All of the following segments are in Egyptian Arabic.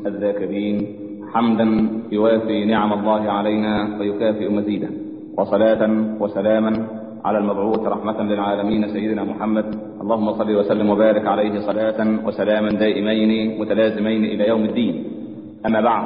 الذاكرين حمدا يوافي نعم الله علينا ويكافئ مزيده وصلاة وسلاما على المبعوث رحمة للعالمين سيدنا محمد اللهم صل وسلم وبارك عليه صلاة وسلاما دائمين متلازمين إلى يوم الدين أما بعد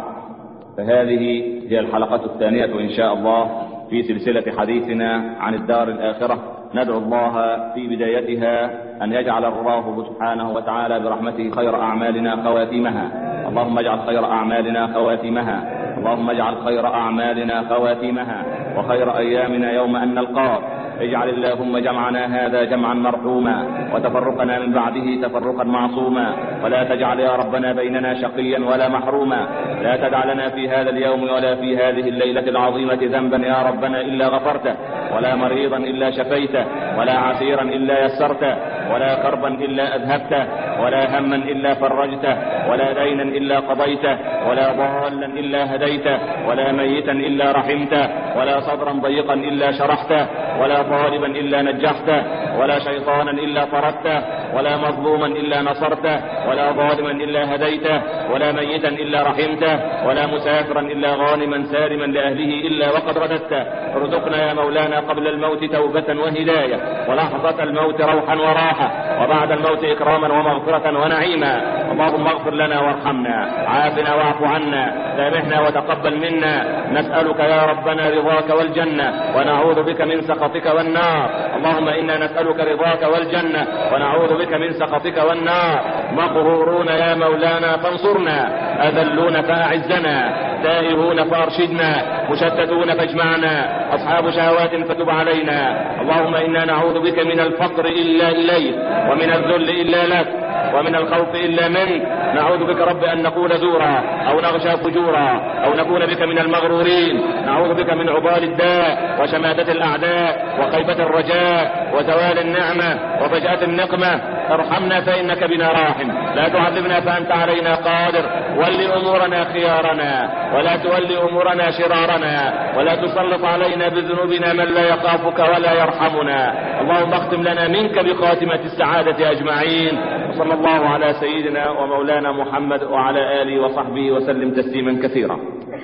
فهذه هي الحلقة الثانية إن شاء الله في سلسلة حديثنا عن الدار الآخرة ندعو الله في بدايتها أن يجعل الله سبحانه وتعالى برحمته خير أعمالنا خواتيمها اللهم اجعل خير أعمالنا خواتيمها اللهم اجعل خير أعمالنا خواتيمها وخير أيامنا يوم أن نلقاك اجعل اللهم جمعنا هذا جمعا مرحوما وتفرقنا من بعده تفرقا معصوما ولا تجعل يا ربنا بيننا شقيا ولا محروما لا تدع لنا في هذا اليوم ولا في هذه الليلة العظيمة ذنبا يا ربنا إلا غفرته ولا مريضا إلا شفيته ولا عسيرا إلا يسرته ولا كربا إلا أذهبته ولا هما إلا فرجته ولا دينا إلا قضيته ولا ضالا إلا هديته ولا ميتا إلا رحمته ولا صدرا ضيقا إلا شرحته ولا طالبا إلا نجحته ولا شيطانا إلا طردته ولا مظلوما إلا نصرته ولا ظالما إلا هديته ولا ميتا إلا رحمته ولا مسافرا إلا غانما سالما لأهله إلا وقد رددته ارزقنا يا مولانا قبل الموت توبة وهداية ولحظة الموت روحا وراحة وبعد الموت إكراما ومغفرة ونعيما اللهم اغفر لنا وارحمنا عافنا واعف عنا سامحنا وتقبل منا نسألك يا ربنا رضاك والجنة ونعوذ بك من سخطك والنار اللهم إنا نسألك رضاك والجنة ونعوذ بك من سخطك والنار مقهورون يا مولانا فانصرنا أذلون فأعزنا تائهون فأرشدنا مشتتون فاجمعنا أصحاب شهوات فتب علينا اللهم إنا نعوذ بك من الفقر إلا إليك ومن الذل إلا لك ومن الخوف إلا منك نعوذ بك رب أن نقول زورا أو نغشى فجورا أو نكون بك من المغرورين نعوذ بك من عبال الداء وشماتة الأعداء وخيبة الرجاء وزوال النعمة وفجأة النقمة ارحمنا فإنك بنا راحم لا تعذبنا فأنت علينا قادر ول أمورنا خيارنا ولا تولي أمورنا شرارنا ولا تسلط علينا بذنوبنا من لا يخافك ولا يرحمنا اللهم اختم لنا منك بخاتمة السعادة أجمعين وصلى الله على سيدنا ومولانا محمد وعلى آله وصحبه وسلم تسليما كثيرا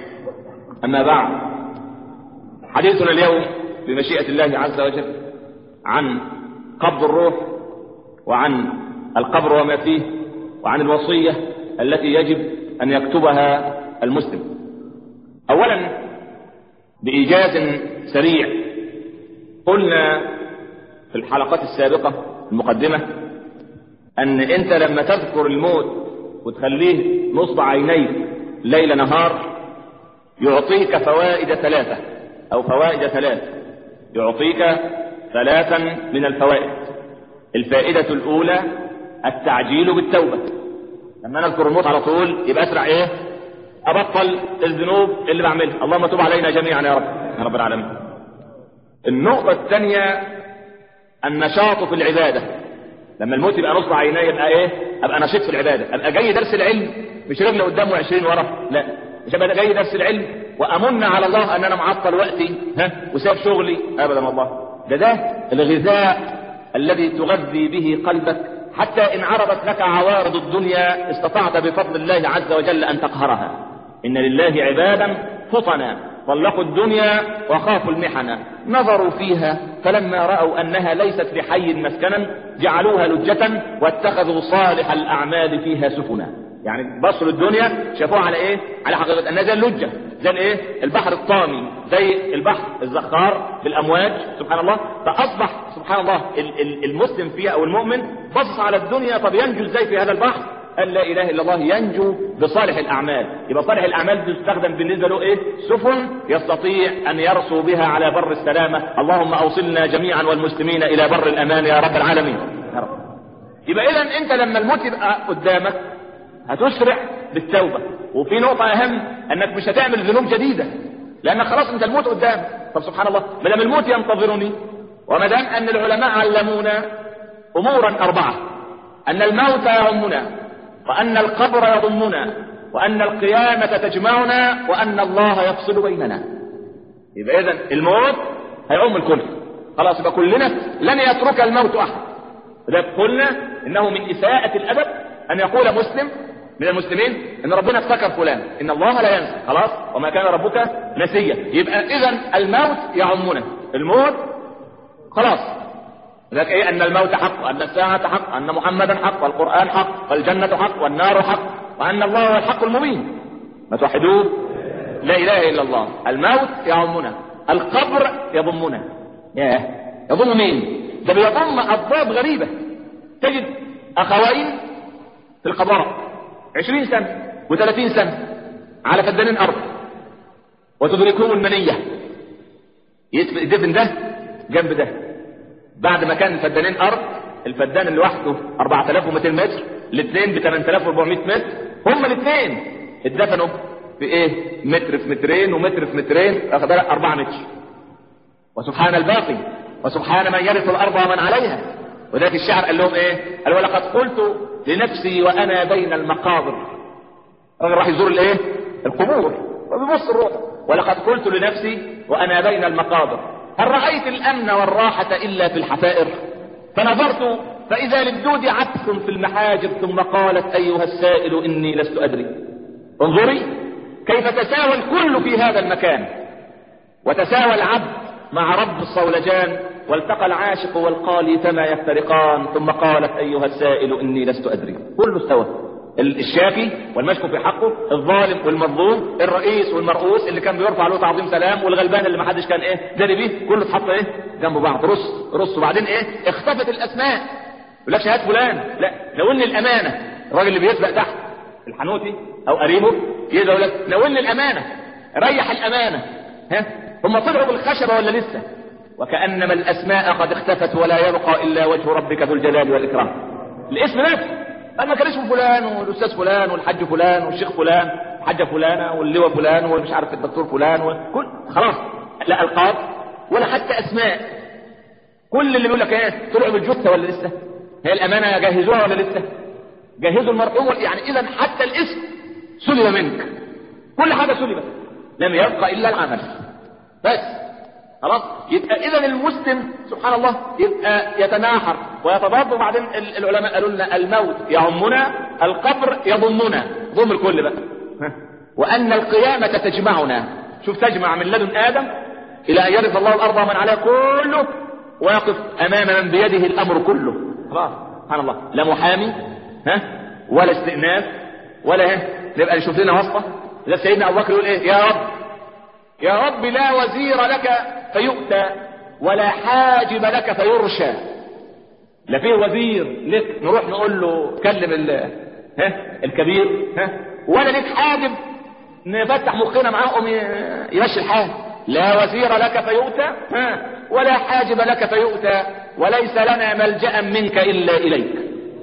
أما بعد حديثنا اليوم بمشيئة الله عز وجل عن قبض الروح وعن القبر وما فيه وعن الوصية التي يجب أن يكتبها المسلم أولا بإيجاز سريع قلنا في الحلقات السابقة المقدمة أن أنت لما تذكر الموت وتخليه نصب عينيك ليل نهار يعطيك فوائد ثلاثة أو فوائد ثلاث يعطيك ثلاثا من الفوائد الفائدة الأولى التعجيل بالتوبة لما نذكر الموت على طول يبقى أسرع إيه أبطل الذنوب اللي بعملها اللهم تب علينا جميعا يا رب يا رب العالمين النقطة الثانية النشاط في العبادة لما الموت يبقى نصب عيني يبقى ايه ابقى نشيط في العبادة ابقى جاي درس العلم مش رجل قدامه 20 ورا لا مش ابقى جاي درس العلم وامن على الله ان انا معطل وقتي ها وساب شغلي ابدا والله ده ده الغذاء الذي تغذي به قلبك حتى ان عرضت لك عوارض الدنيا استطعت بفضل الله عز وجل ان تقهرها ان لله عبادا فطنا طلقوا الدنيا وخافوا المحن نظروا فيها فلما رأوا أنها ليست لحي مسكنا جعلوها لجة واتخذوا صالح الأعمال فيها سفنا يعني بصوا الدنيا شافوها على ايه على حقيقة انها زي اللجة زي الايه البحر الطامي زي البحر الزخار بالامواج سبحان الله فاصبح سبحان الله المسلم فيها او المؤمن بصص على الدنيا طب ينجو ازاي في هذا البحر أن لا إله إلا الله ينجو بصالح الأعمال يبقى صالح الأعمال تستخدم بالنسبة له إيه سفن يستطيع أن يرسو بها على بر السلامة اللهم أوصلنا جميعا والمسلمين إلى بر الأمان يا رب العالمين يا رب. يبقى إذا أنت لما الموت يبقى قدامك هتسرع بالتوبة وفي نقطة أهم أنك مش هتعمل ذنوب جديدة لأن خلاص أنت الموت قدامك طب سبحان الله ما دام الموت ينتظرني وما دام أن العلماء علمونا أمورا أربعة أن الموت يعمنا وأن القبر يضمنا وأن القيامة تجمعنا وأن الله يفصل بيننا يبقى إذن الموت هيعم الكل خلاص يبقى كلنا لن يترك الموت أحد لذلك قلنا إنه من إساءة الأدب أن يقول مسلم من المسلمين ان ربنا افتكر فلان ان الله لا ينسى خلاص وما كان ربك نسيا يبقى اذا الموت يعمنا الموت خلاص لذلك ايه ان الموت حق وان الساعة حق وان محمدا حق والقرآن حق والجنة حق والنار حق وان الله هو الحق المبين ما توحدوه لا اله الا الله الموت يعمنا القبر يضمنا ياه يضم مين ده بيضم اضداد غريبة تجد اخوين في القبر عشرين سنة وثلاثين سنة على فدانين ارض وتدركهم المنية يدفن ده جنب ده بعد ما كان فدانين ارض الفدان اللي لوحده 4200 متر الاثنين ب 8400 متر هما الاثنين اتدفنوا في ايه متر في مترين ومتر في مترين اخد بالك 4 متر وسبحان الباقي وسبحان من يرث الارض ومن عليها وذلك الشعر قال لهم ايه قال ولقد قلت لنفسي وانا بين المقابر الراجل راح يزور الايه القبور وبيبص الروح ولقد قلت لنفسي وانا بين المقابر هل رأيت الأمن والراحة إلا في الحفائر فنظرت فإذا للدود عبث في المحاجر ثم قالت أيها السائل إني لست أدري انظري كيف تساوى الكل في هذا المكان وتساوى العبد مع رب الصولجان والتقى العاشق والقالي فما يفترقان ثم قالت أيها السائل إني لست أدري كله استوى الشاكي والمشكو في حقه الظالم والمظلوم الرئيس والمرؤوس اللي كان بيرفع له تعظيم سلام والغلبان اللي ما حدش كان ايه داري بيه كله اتحط ايه جنب بعض رص رص وبعدين ايه اختفت الاسماء يقول لك شهاده فلان لا ناولني الامانه الراجل اللي بيسبق تحت الحنوتي او قريبه يقول لك ناولني الامانه ريح الامانه ها هم طلعوا بالخشبه ولا لسه وكانما الاسماء قد اختفت ولا يبقى الا وجه ربك ذو الجلال والاكرام الاسم بس قال ما كان اسمه فلان والاستاذ فلان والحاج فلان والشيخ فلان الحاجه فلانه واللواء فلان ومش عارف الدكتور فلان وكل خلاص لا القاب ولا حتى اسماء كل اللي بيقول لك ايه طلعوا بالجثه ولا لسه هي الامانه جهزوها ولا لسه جهزوا المرحوم يعني اذا حتى الاسم سلب منك كل حاجه سلبت لم يبقى الا العمل بس خلاص يبقى اذا المسلم سبحان الله يبقى يتناحر ويتضاد وبعدين العلماء قالوا لنا الموت يعمنا القبر يضمنا ضم الكل بقى وان القيامه تجمعنا شوف تجمع من لدن ادم الى ان يرث الله الارض ومن عليها كله ويقف امام من بيده الامر كله خلاص سبحان الله لا محامي ها ولا استئناف ولا ها نبقى نشوف لنا واسطه ده سيدنا ابو بكر يقول ايه يا رب يا رب لا وزير لك فيؤتى ولا حاجب لك فيرشى لا فيه وزير لك نروح نقول له كلم ال ها الكبير ها ولا لك حاجب نفتح مخنا معاهم يمشي الحال لا وزير لك فيؤتى ها ولا حاجب لك فيؤتى وليس لنا ملجأ منك إلا إليك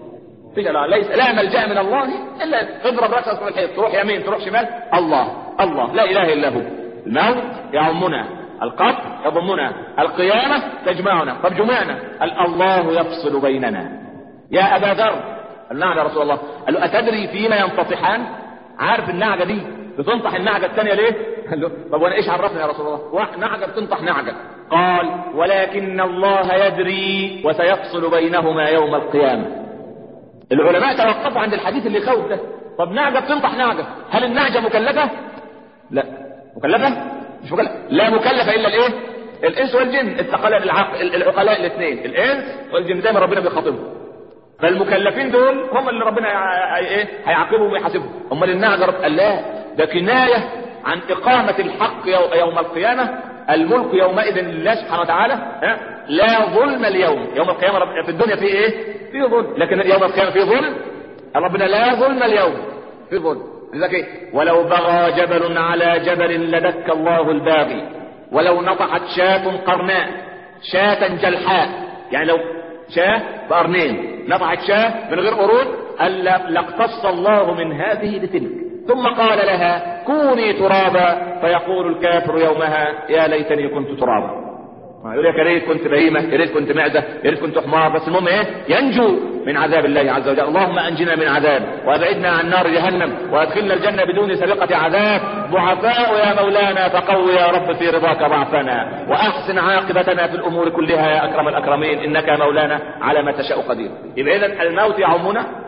ليس لا ملجأ من الله إلا اضرب رأسك في الحيط تروح يمين تروح شمال الله الله لا إله إلا هو الموت يعمنا القبر يضمنا القيامة تجمعنا طب جمعنا قال الله يفصل بيننا يا أبا ذر قال نعم يا رسول الله قال له أتدري فيما ينتصحان عارف النعجة دي بتنطح النعجة الثانية ليه قال له طب وانا ايش عرفني يا رسول الله نعجة بتنطح نعجة قال ولكن الله يدري وسيفصل بينهما يوم القيامة العلماء توقفوا عند الحديث اللي خوف ده طب نعجة بتنطح نعجة هل النعجة مكلفة لا مكلفة مش مكلفة لا مكلفة الا الايه الانس والجن الثقلاء العقل العقلاء الاثنين الانس والجن دايما ربنا بيخاطبهم فالمكلفين دول هم اللي ربنا ايه هيعاقبهم ويحاسبهم امال النعجة قال لا ده كناية عن إقامة الحق يوم القيامة الملك يومئذ لله سبحانه وتعالى ها؟ لا ظلم اليوم يوم القيامة رب... في الدنيا في ايه في ظلم لكن يوم القيامة في ظلم ربنا لا ظلم اليوم في ظلم لذلك ايه ولو بغى جبل على جبل لدك الله الباغي ولو نطحت شاة قرناء شاة جلحاء يعني لو شاة بقرنين نطحت شاة من غير قرون ألا لاقتص الله من هذه لتلك ثم قال لها كوني ترابا فيقول الكافر يومها يا ليتني كنت ترابا يقول لك يا ريت كنت بهيمة يا ريت كنت معدة يا ريت كنت حمار بس المهم ايه ينجو من عذاب الله عز وجل اللهم انجنا من عذاب وابعدنا عن نار جهنم وادخلنا الجنة بدون سابقة عذاب ضعفاء يا مولانا فقو يا رب في رضاك ضعفنا واحسن عاقبتنا في الامور كلها يا اكرم الاكرمين انك مولانا على ما تشاء قدير يبقى اذا الموت يعمنا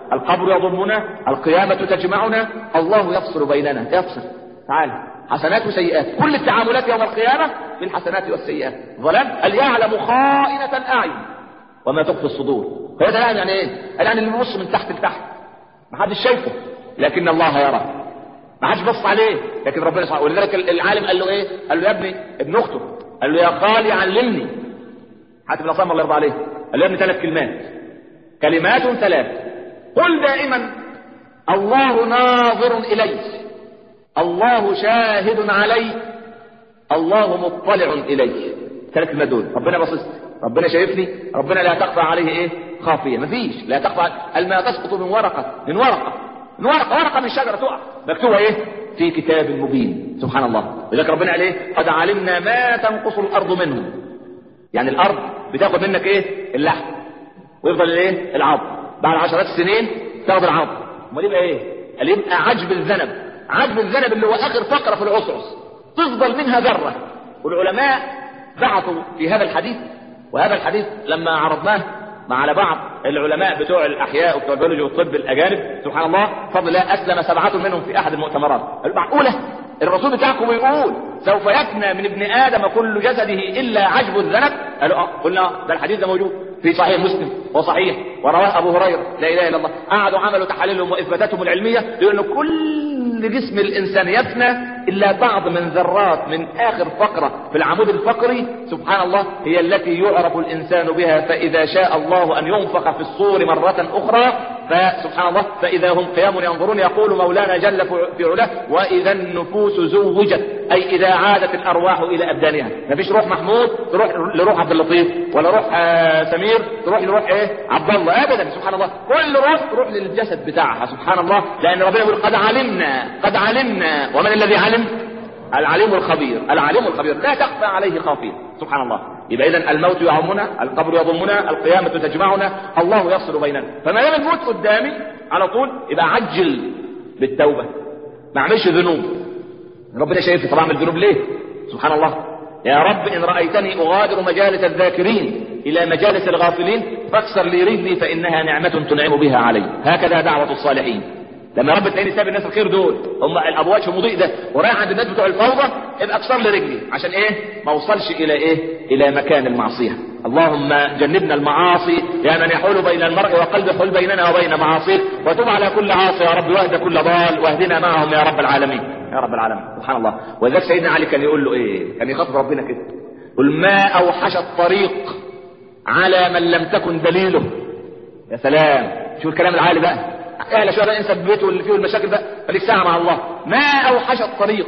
القبر يضمنا القيامة تجمعنا الله يفصل بيننا يفصل تعال حسنات وسيئات كل التعاملات يوم القيامة بالحسنات والسيئات ظلام هل يعلم خائنة الأعين وما تخفي الصدور هذا يعني ايه؟ يعني اللي بيبص من تحت لتحت ما حدش شايفه لكن الله يرى ما حدش بص عليه لكن ربنا سبحانه ولذلك العالم قال له ايه؟ قال له يا ابني ابن اخته قال له يا خالي علمني حاتم بن الله يرضى عليه قال له يا ابني ثلاث كلمات كلمات ثلاث قل دائما الله ناظر الي الله شاهد علي الله مطلع الي ثلاث كلمات دول ربنا باصص ربنا شايفني ربنا لا تخفى عليه ايه خافيه مفيش لا تخفى الماء تسقط من ورقه من ورقه من ورقه ورقه من شجره تقع مكتوبه ايه في كتاب مبين سبحان الله لذلك ربنا قال ايه قد علمنا ما تنقص الارض منهم يعني الارض بتاخد منك ايه اللحم ويفضل الايه العظم بعد عشرات السنين تاخد العظم امال يبقى ايه قال يبقى عجب الذنب عجب الذنب اللي هو اخر فقره في العصعص تفضل منها ذره والعلماء بحثوا في هذا الحديث وهذا الحديث لما عرضناه مع على بعض العلماء بتوع الاحياء وبتوع البيولوجي والطب الاجانب سبحان الله بفضل الله اسلم سبعه منهم في احد المؤتمرات معقوله الرسول بتاعكم بيقول سوف يفنى من ابن ادم كل جسده الا عجب الذنب قالوا اه قلنا ده الحديث ده موجود في صحيح مسلم وصحيح ورواه ابو هريره لا اله الا الله قعدوا عملوا تحاليلهم واثباتاتهم العلميه لان كل جسم الانسان يفنى الا بعض من ذرات من اخر فقره في العمود الفقري سبحان الله هي التي يعرف الانسان بها فاذا شاء الله ان ينفخ في الصور مره اخرى فسبحان الله فاذا هم قيام ينظرون يقول مولانا جل في علاه واذا النفوس زوجت اي اذا عادت الارواح الى ابدانها مفيش روح محمود تروح لروح عبد اللطيف ولا روح آه سمير تروح لروح ايه عبد الله ابدا سبحان الله كل روح تروح للجسد بتاعها سبحان الله لان ربنا يقول قد علمنا قد علمنا ومن الذي علم العليم الخبير العليم الخبير لا تخفى عليه خافيه سبحان الله يبقى اذا الموت يعمنا القبر يضمنا القيامه تجمعنا الله يفصل بيننا فما دام الموت قدامي على طول يبقى عجل بالتوبه ما اعملش ذنوب ربنا شايفني طب اعمل ذنوب ليه سبحان الله يا رب ان رايتني اغادر مجالس الذاكرين الى مجالس الغافلين فاكسر لي رجلي فانها نعمه تنعم بها علي هكذا دعوه الصالحين لما رب تلاقيني ساب الناس الخير دول هم الابواب مضيء ده ورايح عند الناس بتوع الفوضى ابقى اكسر لي رجلي عشان ايه ما اوصلش الى ايه الى مكان المعصيه اللهم جنبنا المعاصي يا من يحول بين المرء وقلب حل بيننا وبين معاصيك وتب على كل عاصي يا رب واهد كل ضال واهدنا معهم يا رب العالمين يا رب العالمين سبحان الله ولذلك سيدنا علي كان يقول له ايه كان يخاطب ربنا كده قل ما اوحش الطريق على من لم تكن دليله يا سلام شو الكلام العالي بقى اهلا شويه بقى انسى بيته واللي فيه المشاكل بقى خليك ساعه مع الله ما اوحش الطريق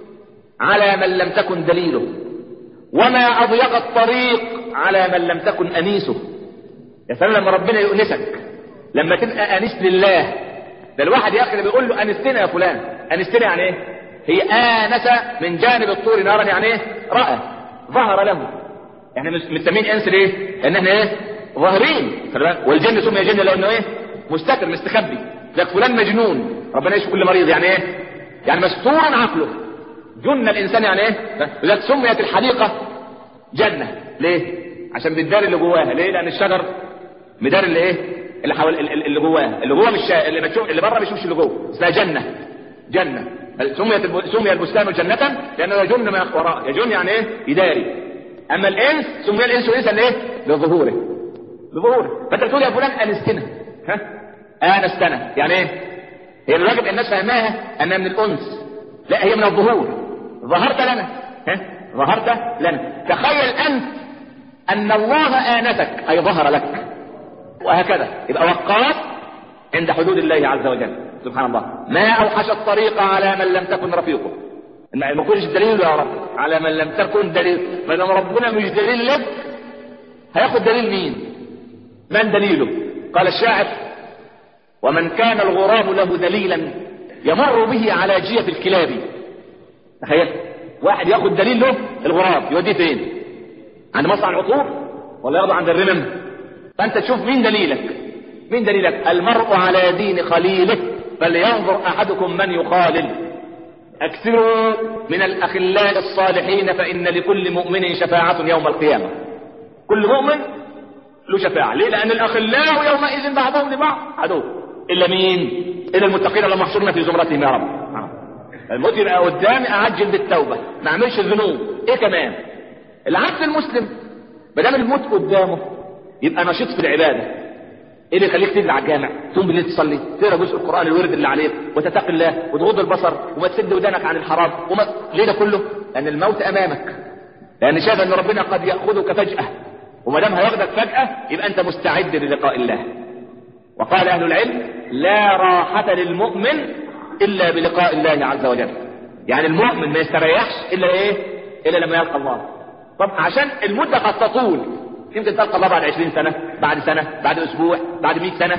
على من لم تكن دليله وما اضيق الطريق على من لم تكن انيسه يا سلام لما ربنا يؤنسك لما تبقى انيس لله ده الواحد يا اخي اللي بيقول له انستنا يا فلان انستنا يعني ايه هي انس من جانب الطور نارا يعني ايه راى ظهر له احنا مسمين انس ليه لان احنا ايه ظاهرين والجن سمي جن لانه ايه مستتر مستخبي لك فلان مجنون ربنا يشفي كل مريض يعني ايه يعني مستور عقله جن الانسان يعني ايه لك سميت الحديقه جنه ليه عشان بتداري اللي جواها ليه لان الشجر مداري اللي ايه اللي حوالي اللي جواها اللي جوه مش اللي بتشوف اللي بره ما بيشوفش اللي جوه اسمها جنه جنه سميت الب... سمي البستان جنة لأنه يجن ما وراء يجن يعني إيه؟ يداري أما الإنس سمي الإنس إنسا لإيه؟ لظهوره لظهوره فأنت بتقول يا فلان أنستنا ها؟ آنستنا يعني إيه؟ هي الواجب الناس فهماها أنها من الأنس لا هي من الظهور ظهرت لنا ها؟ ظهرت لنا تخيل أنت أن الله آنسك أي ظهر لك وهكذا يبقى وقاف عند حدود الله عز وجل سبحان الله ما أوحش الطريق على من لم تكن رفيقه ما يكونش دليل يا رب على من لم تكن دليل ما دام ربنا مش دليل لك هياخد دليل مين من دليله قال الشاعر ومن كان الغراب له دليلا يمر به على جية الكلاب تخيل واحد ياخد دليل له الغراب يوديه فين عند مصنع العطور ولا ياخده عند الرمم فانت تشوف مين دليلك مين دليلك المرء على دين خليله فلينظر احدكم من يخالل اكثروا من الاخلاء الصالحين فان لكل مؤمن شفاعة يوم القيامة كل مؤمن له شفاعة ليه لان الاخلاء يومئذ بعضهم لبعض عدو الا مين الا المتقين اللهم احشرنا في زمرتهم يا رب الموت يبقى قدامي اعجل بالتوبه ما اعملش الذنوب ايه كمان العبد المسلم ما دام الموت قدامه يبقى نشيط في العباده ايه اللي يخليك تنزل على الجامع تقوم بالليل تصلي تقرا جزء القران الورد اللي عليك وتتقي الله وتغض البصر وما تسد ودانك عن الحرام وما ليه ده كله لان الموت امامك لان شايف ان ربنا قد ياخذك فجاه وما دام هياخدك فجاه يبقى انت مستعد للقاء الله وقال اهل العلم لا راحه للمؤمن الا بلقاء الله عز وجل يعني المؤمن ما يستريحش الا ايه الا لما يلقى الله طب عشان المده قد تطول يمكن تلقى الله بعد 20 سنه بعد سنه بعد اسبوع بعد 100 سنه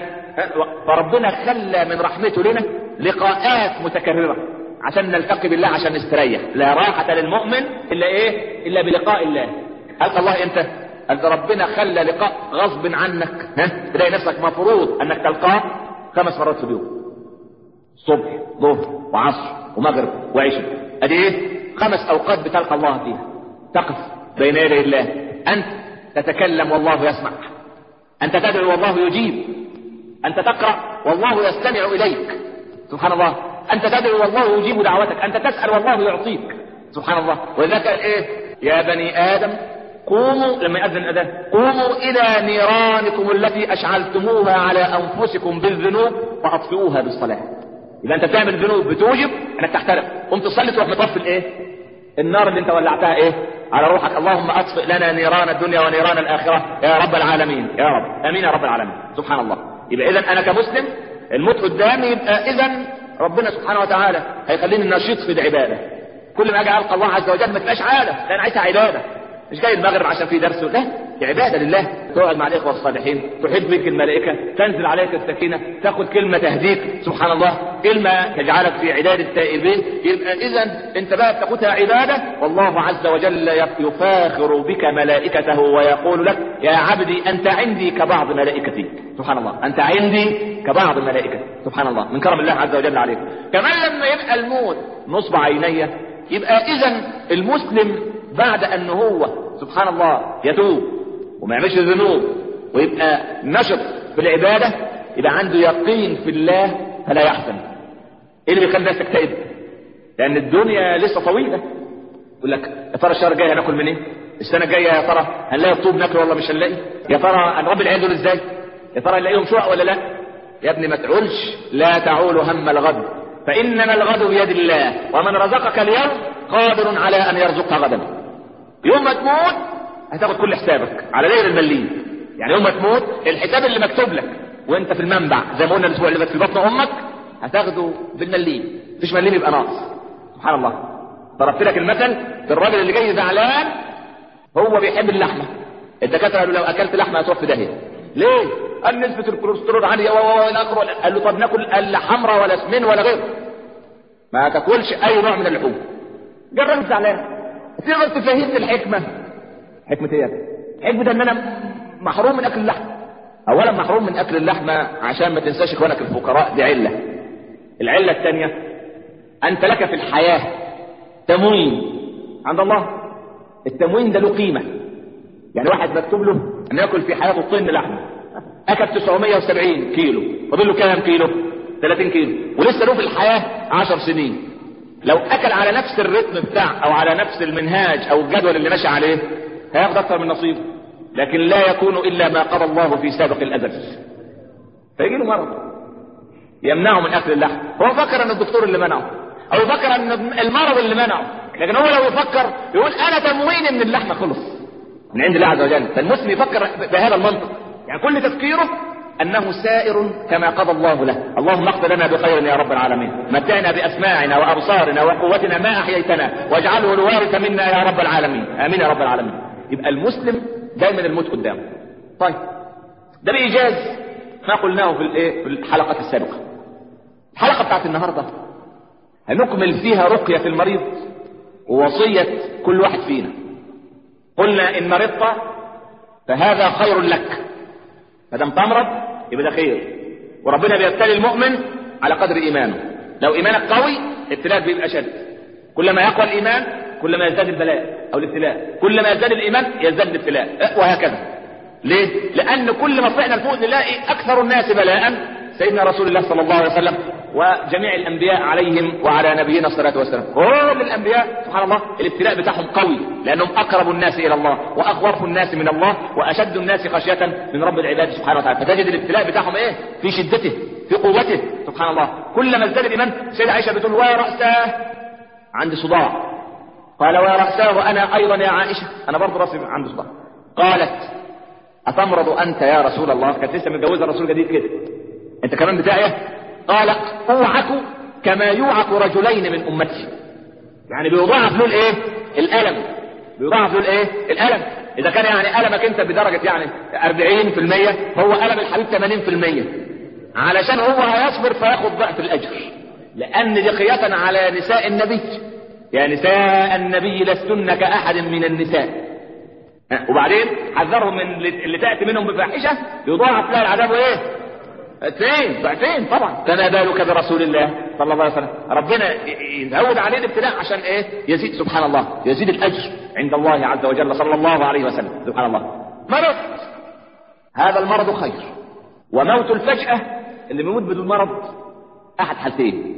فربنا خلى من رحمته لنا لقاءات متكرره عشان نلتقي بالله عشان نستريح لا راحه للمؤمن الا ايه الا بلقاء الله القى الله امتى قال ربنا خلى لقاء غصب عنك ها تلاقي نفسك مفروض انك تلقاه خمس مرات في اليوم صبح ظهر وعصر ومغرب وعشاء ادي ايه خمس اوقات بتلقى الله فيها تقف بين يدي الله انت تتكلم والله يسمع انت تدعو والله يجيب انت تقرا والله يستمع اليك سبحان الله انت تدعو والله يجيب دعوتك انت تسال والله يعطيك سبحان الله ولذلك قال ايه يا بني ادم قوموا لما يأذن الأذان قوموا إلى نيرانكم التي أشعلتموها على أنفسكم بالذنوب وأطفئوها بالصلاة إذا أنت بتعمل ذنوب بتوجب أنك تحترق قم تصلي تروح مطفي الإيه؟ النار اللي أنت ولعتها إيه؟ على روحك اللهم أطفئ لنا نيران الدنيا ونيران الآخرة يا رب العالمين يا رب آمين يا رب العالمين سبحان الله يبقى إذا أنا كمسلم الموت قدامي يبقى إذا ربنا سبحانه وتعالى هيخليني نشيط في العبادة كل ما أجي ألقى الله عز وجل ما تبقاش عادة ده أنا عايزها عبادة مش جاي المغرب عشان في درس لا دي عباده لله تقعد مع الاخوه الصالحين تحب بك الملائكه تنزل عليك السكينه تاخذ كلمه تهديك سبحان الله كلمه تجعلك في عداد التائبين يبقى اذا انت بقى بتاخدها عباده والله عز وجل يفاخر بك ملائكته ويقول لك يا عبدي انت عندي كبعض ملائكتي سبحان الله انت عندي كبعض ملائكتي سبحان الله من كرم الله عز وجل عليك كمان لما يبقى الموت نصب عيني يبقى اذا المسلم بعد ان هو سبحان الله يتوب وما يعملش ذنوب ويبقى نشط في العبادة يبقى عنده يقين في الله فلا يحزن ايه اللي بيخلي الناس تكتئب لان الدنيا لسه طويلة يقول لك يا ترى الشهر الجاي هناكل منين السنة الجاية يا ترى هنلاقي طوب ناكل ولا مش هنلاقي يا ترى هنربي العيال دول ازاي يا ترى نلاقيهم شقق ولا لا يا ابني ما تعولش لا تعول هم الغد فإنما الغد بيد الله ومن رزقك اليوم قادر على أن يرزقك غدا يوم ما تموت هتاخد كل حسابك على غير المليين يعني يوم ما تموت الحساب اللي مكتوب لك وانت في المنبع زي ما قلنا الاسبوع اللي فات في بطن امك هتاخده بالمليم مفيش مليم يبقى ناقص سبحان الله ضربت لك المثل الراجل اللي جاي زعلان هو بيحب اللحمه الدكاتره قالوا لو اكلت لحمه هتروح في داهيه ليه؟ قال نسبة الكوليسترول عالية والى اخره قال له طب ناكل لا حمراء ولا سمين ولا غيره ما تاكلش اي نوع من اللحوم جرب زعلان تقدر تفهمني الحكمة حكمة ايه حكمة ان انا محروم من اكل اللحم اولا محروم من اكل اللحمة عشان ما تنساش اخوانك الفقراء دي علة العلة الثانية انت لك في الحياة تموين عند الله التموين ده له قيمة يعني واحد مكتوب له ان ياكل في حياته طن لحمة اكل 970 كيلو فاضل له كام كيلو 30 كيلو ولسه له في الحياة 10 سنين لو اكل على نفس الرتم بتاع او على نفس المنهاج او الجدول اللي ماشي عليه هياخد اكتر من نصيبه لكن لا يكون الا ما قضى الله في سابق الازل فيجي له مرض يمنعه من اكل اللحم هو فكر ان الدكتور اللي منعه او فكر ان المرض اللي منعه لكن هو لو يفكر يقول انا تمويني من اللحمه خلص من عند الله عز وجل فالمسلم يفكر بهذا المنطق يعني كل تفكيره أنه سائر كما قضى الله له اللهم اغفر لنا بخير يا رب العالمين متعنا بأسماعنا وأبصارنا وقوتنا ما أحييتنا واجعله الوارث منا يا رب العالمين آمين يا رب العالمين يبقى المسلم دايما الموت قدامه طيب ده بإيجاز ما قلناه في الايه في الحلقة السابقة الحلقة بتاعت النهاردة هنكمل فيها رقية في المريض ووصية كل واحد فينا قلنا إن مرضت فهذا خير لك ما دام تمرض يبقى ده خير وربنا بيبتلي المؤمن على قدر ايمانه لو ايمانك قوي ابتلاء بيبقى شد كلما يقوى الايمان كلما يزداد البلاء او الابتلاء كلما يزداد الايمان يزداد الابتلاء وهكذا ليه لان كل ما طلعنا لفوق نلاقي اكثر الناس بلاء سيدنا رسول الله صلى الله عليه وسلم وجميع الانبياء عليهم وعلى نبينا الصلاه والسلام كل الانبياء سبحان الله الابتلاء بتاعهم قوي لانهم اقرب الناس الى الله واخوف الناس من الله واشد الناس خشيه من رب العباد سبحانه وتعالى فتجد الابتلاء بتاعهم ايه في شدته في قوته سبحان الله كلما ازداد الايمان سيدة عائشه بتقول وراسه عندي صداع قال وراسه وانا ايضا يا عائشه انا برضه راسي عندي صداع قالت أتمرض أنت يا رسول الله كانت لسه متجوزة الرسول جديد كده أنت كمان بتاعي قال أوعك كما يوعك رجلين من أمتي يعني بيضاعف له الإيه الألم بيضاعف له الإيه الألم إذا كان يعني ألمك أنت بدرجة يعني 40% هو ألم الحبيب 80% علشان هو هيصبر فياخد ضعف الأجر لأن دي قياسا على نساء النبي يا نساء النبي لستن كأحد من النساء وبعدين حذرهم من اللي تأتي منهم بفاحشة يضاعف لها العذاب ايه ضعفين ضعفين طبعا فما بالك برسول الله صلى الله عليه وسلم ربنا يزود عليه الابتلاء عشان ايه يزيد سبحان الله يزيد الاجر عند الله عز وجل صلى الله عليه وسلم سبحان الله مرض هذا المرض خير وموت الفجأة اللي بيموت بدون مرض احد حالتين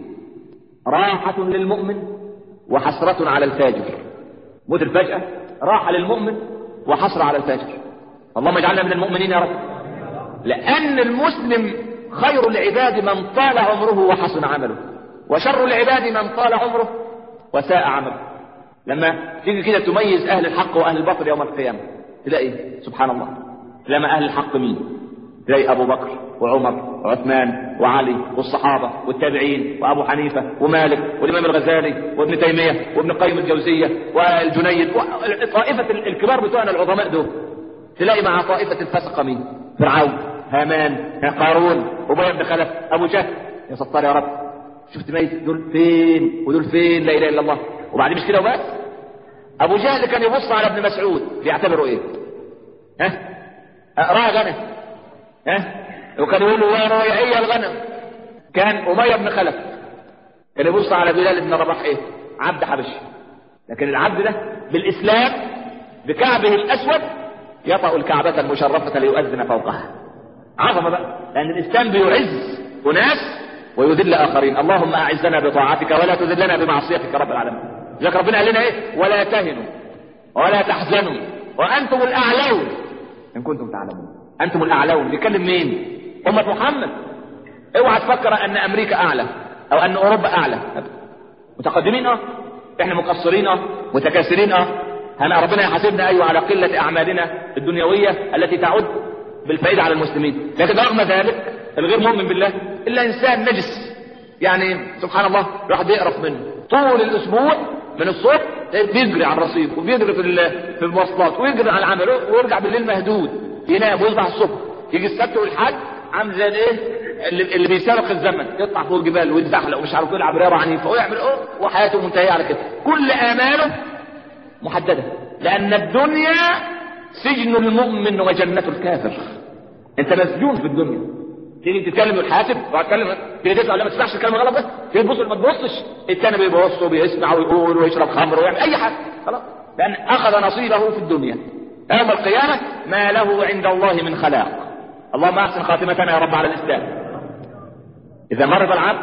راحة للمؤمن وحسرة على الفاجر موت الفجأة راحة للمؤمن وحسرة على الفاجر اللهم اجعلنا من المؤمنين يا رب لأن المسلم خير العباد من طال عمره وحسن عمله وشر العباد من طال عمره وساء عمله لما تيجي كده تميز أهل الحق وأهل الباطل يوم القيامة تلاقي سبحان الله لما أهل الحق مين تلاقي أبو بكر وعمر وعثمان وعلي والصحابة والتابعين وأبو حنيفة ومالك والإمام الغزالي وابن تيمية وابن قيم الجوزية والجنيد طائفة الكبار بتوعنا العظماء دول تلاقي مع طائفة الفسقة مين فرعون هامان قارون أبي بن خلف أبو جهل يا ستار يا رب شفت ميت دول فين ودول فين لا إله إلا الله وبعدين مش كده وبس أبو جهل كان يبص على ابن مسعود بيعتبره إيه ها راعي غنم ها وكان يقول له يا رايعي الغنم كان أمية بن خلف كان يبص على بلال بن رباح إيه عبد حبشي لكن العبد ده بالإسلام بكعبه الأسود يطأ الكعبة المشرفة ليؤذن فوقها عظمة بقى لأن الإسلام بيعز أناس ويذل آخرين اللهم أعزنا بطاعتك ولا تذلنا بمعصيتك رب العالمين لذلك ربنا قال لنا إيه ولا تهنوا ولا تحزنوا وأنتم الأعلون إن كنتم تعلمون أنتم الأعلون بيكلم مين أمة محمد اوعى تفكر أن أمريكا أعلى أو أن أوروبا أعلى متقدمين اه احنا مقصرين اه متكاسرين اه هنا ربنا يحاسبنا ايوه على قله اعمالنا الدنيويه التي تعود بالفائده على المسلمين لكن رغم ذلك الغير مؤمن بالله الا انسان نجس يعني سبحان الله الواحد بيقرف منه طول الاسبوع من الصبح بيجري على الرصيف وبيجري في في المواصلات ويجري على العمل ويرجع بالليل مهدود ينام ويصبح الصبح يجي السبت والحد عامل زي الايه اللي, اللي بيسابق الزمن يطلع فوق الجبال ويتزحلق ومش عارف يلعب رياضه عنيفه ويعمل ايه وحياته منتهيه على كده كل اماله محدده لان الدنيا سجن المؤمن وجنه الكافر انت مسجون في الدنيا تيجي تتكلم وتحاسب وهتكلم تيجي تسمع لا ما تسمعش الكلمه غلط بس تيجي تبص ما تبصش التاني بيبص وبيسمع ويقول ويشرب خمر ويعمل اي حاجه خلاص لان اخذ نصيبه في الدنيا يوم القيامه ما له عند الله من خلاق اللهم احسن خاتمتنا يا رب على الاسلام اذا مرض العبد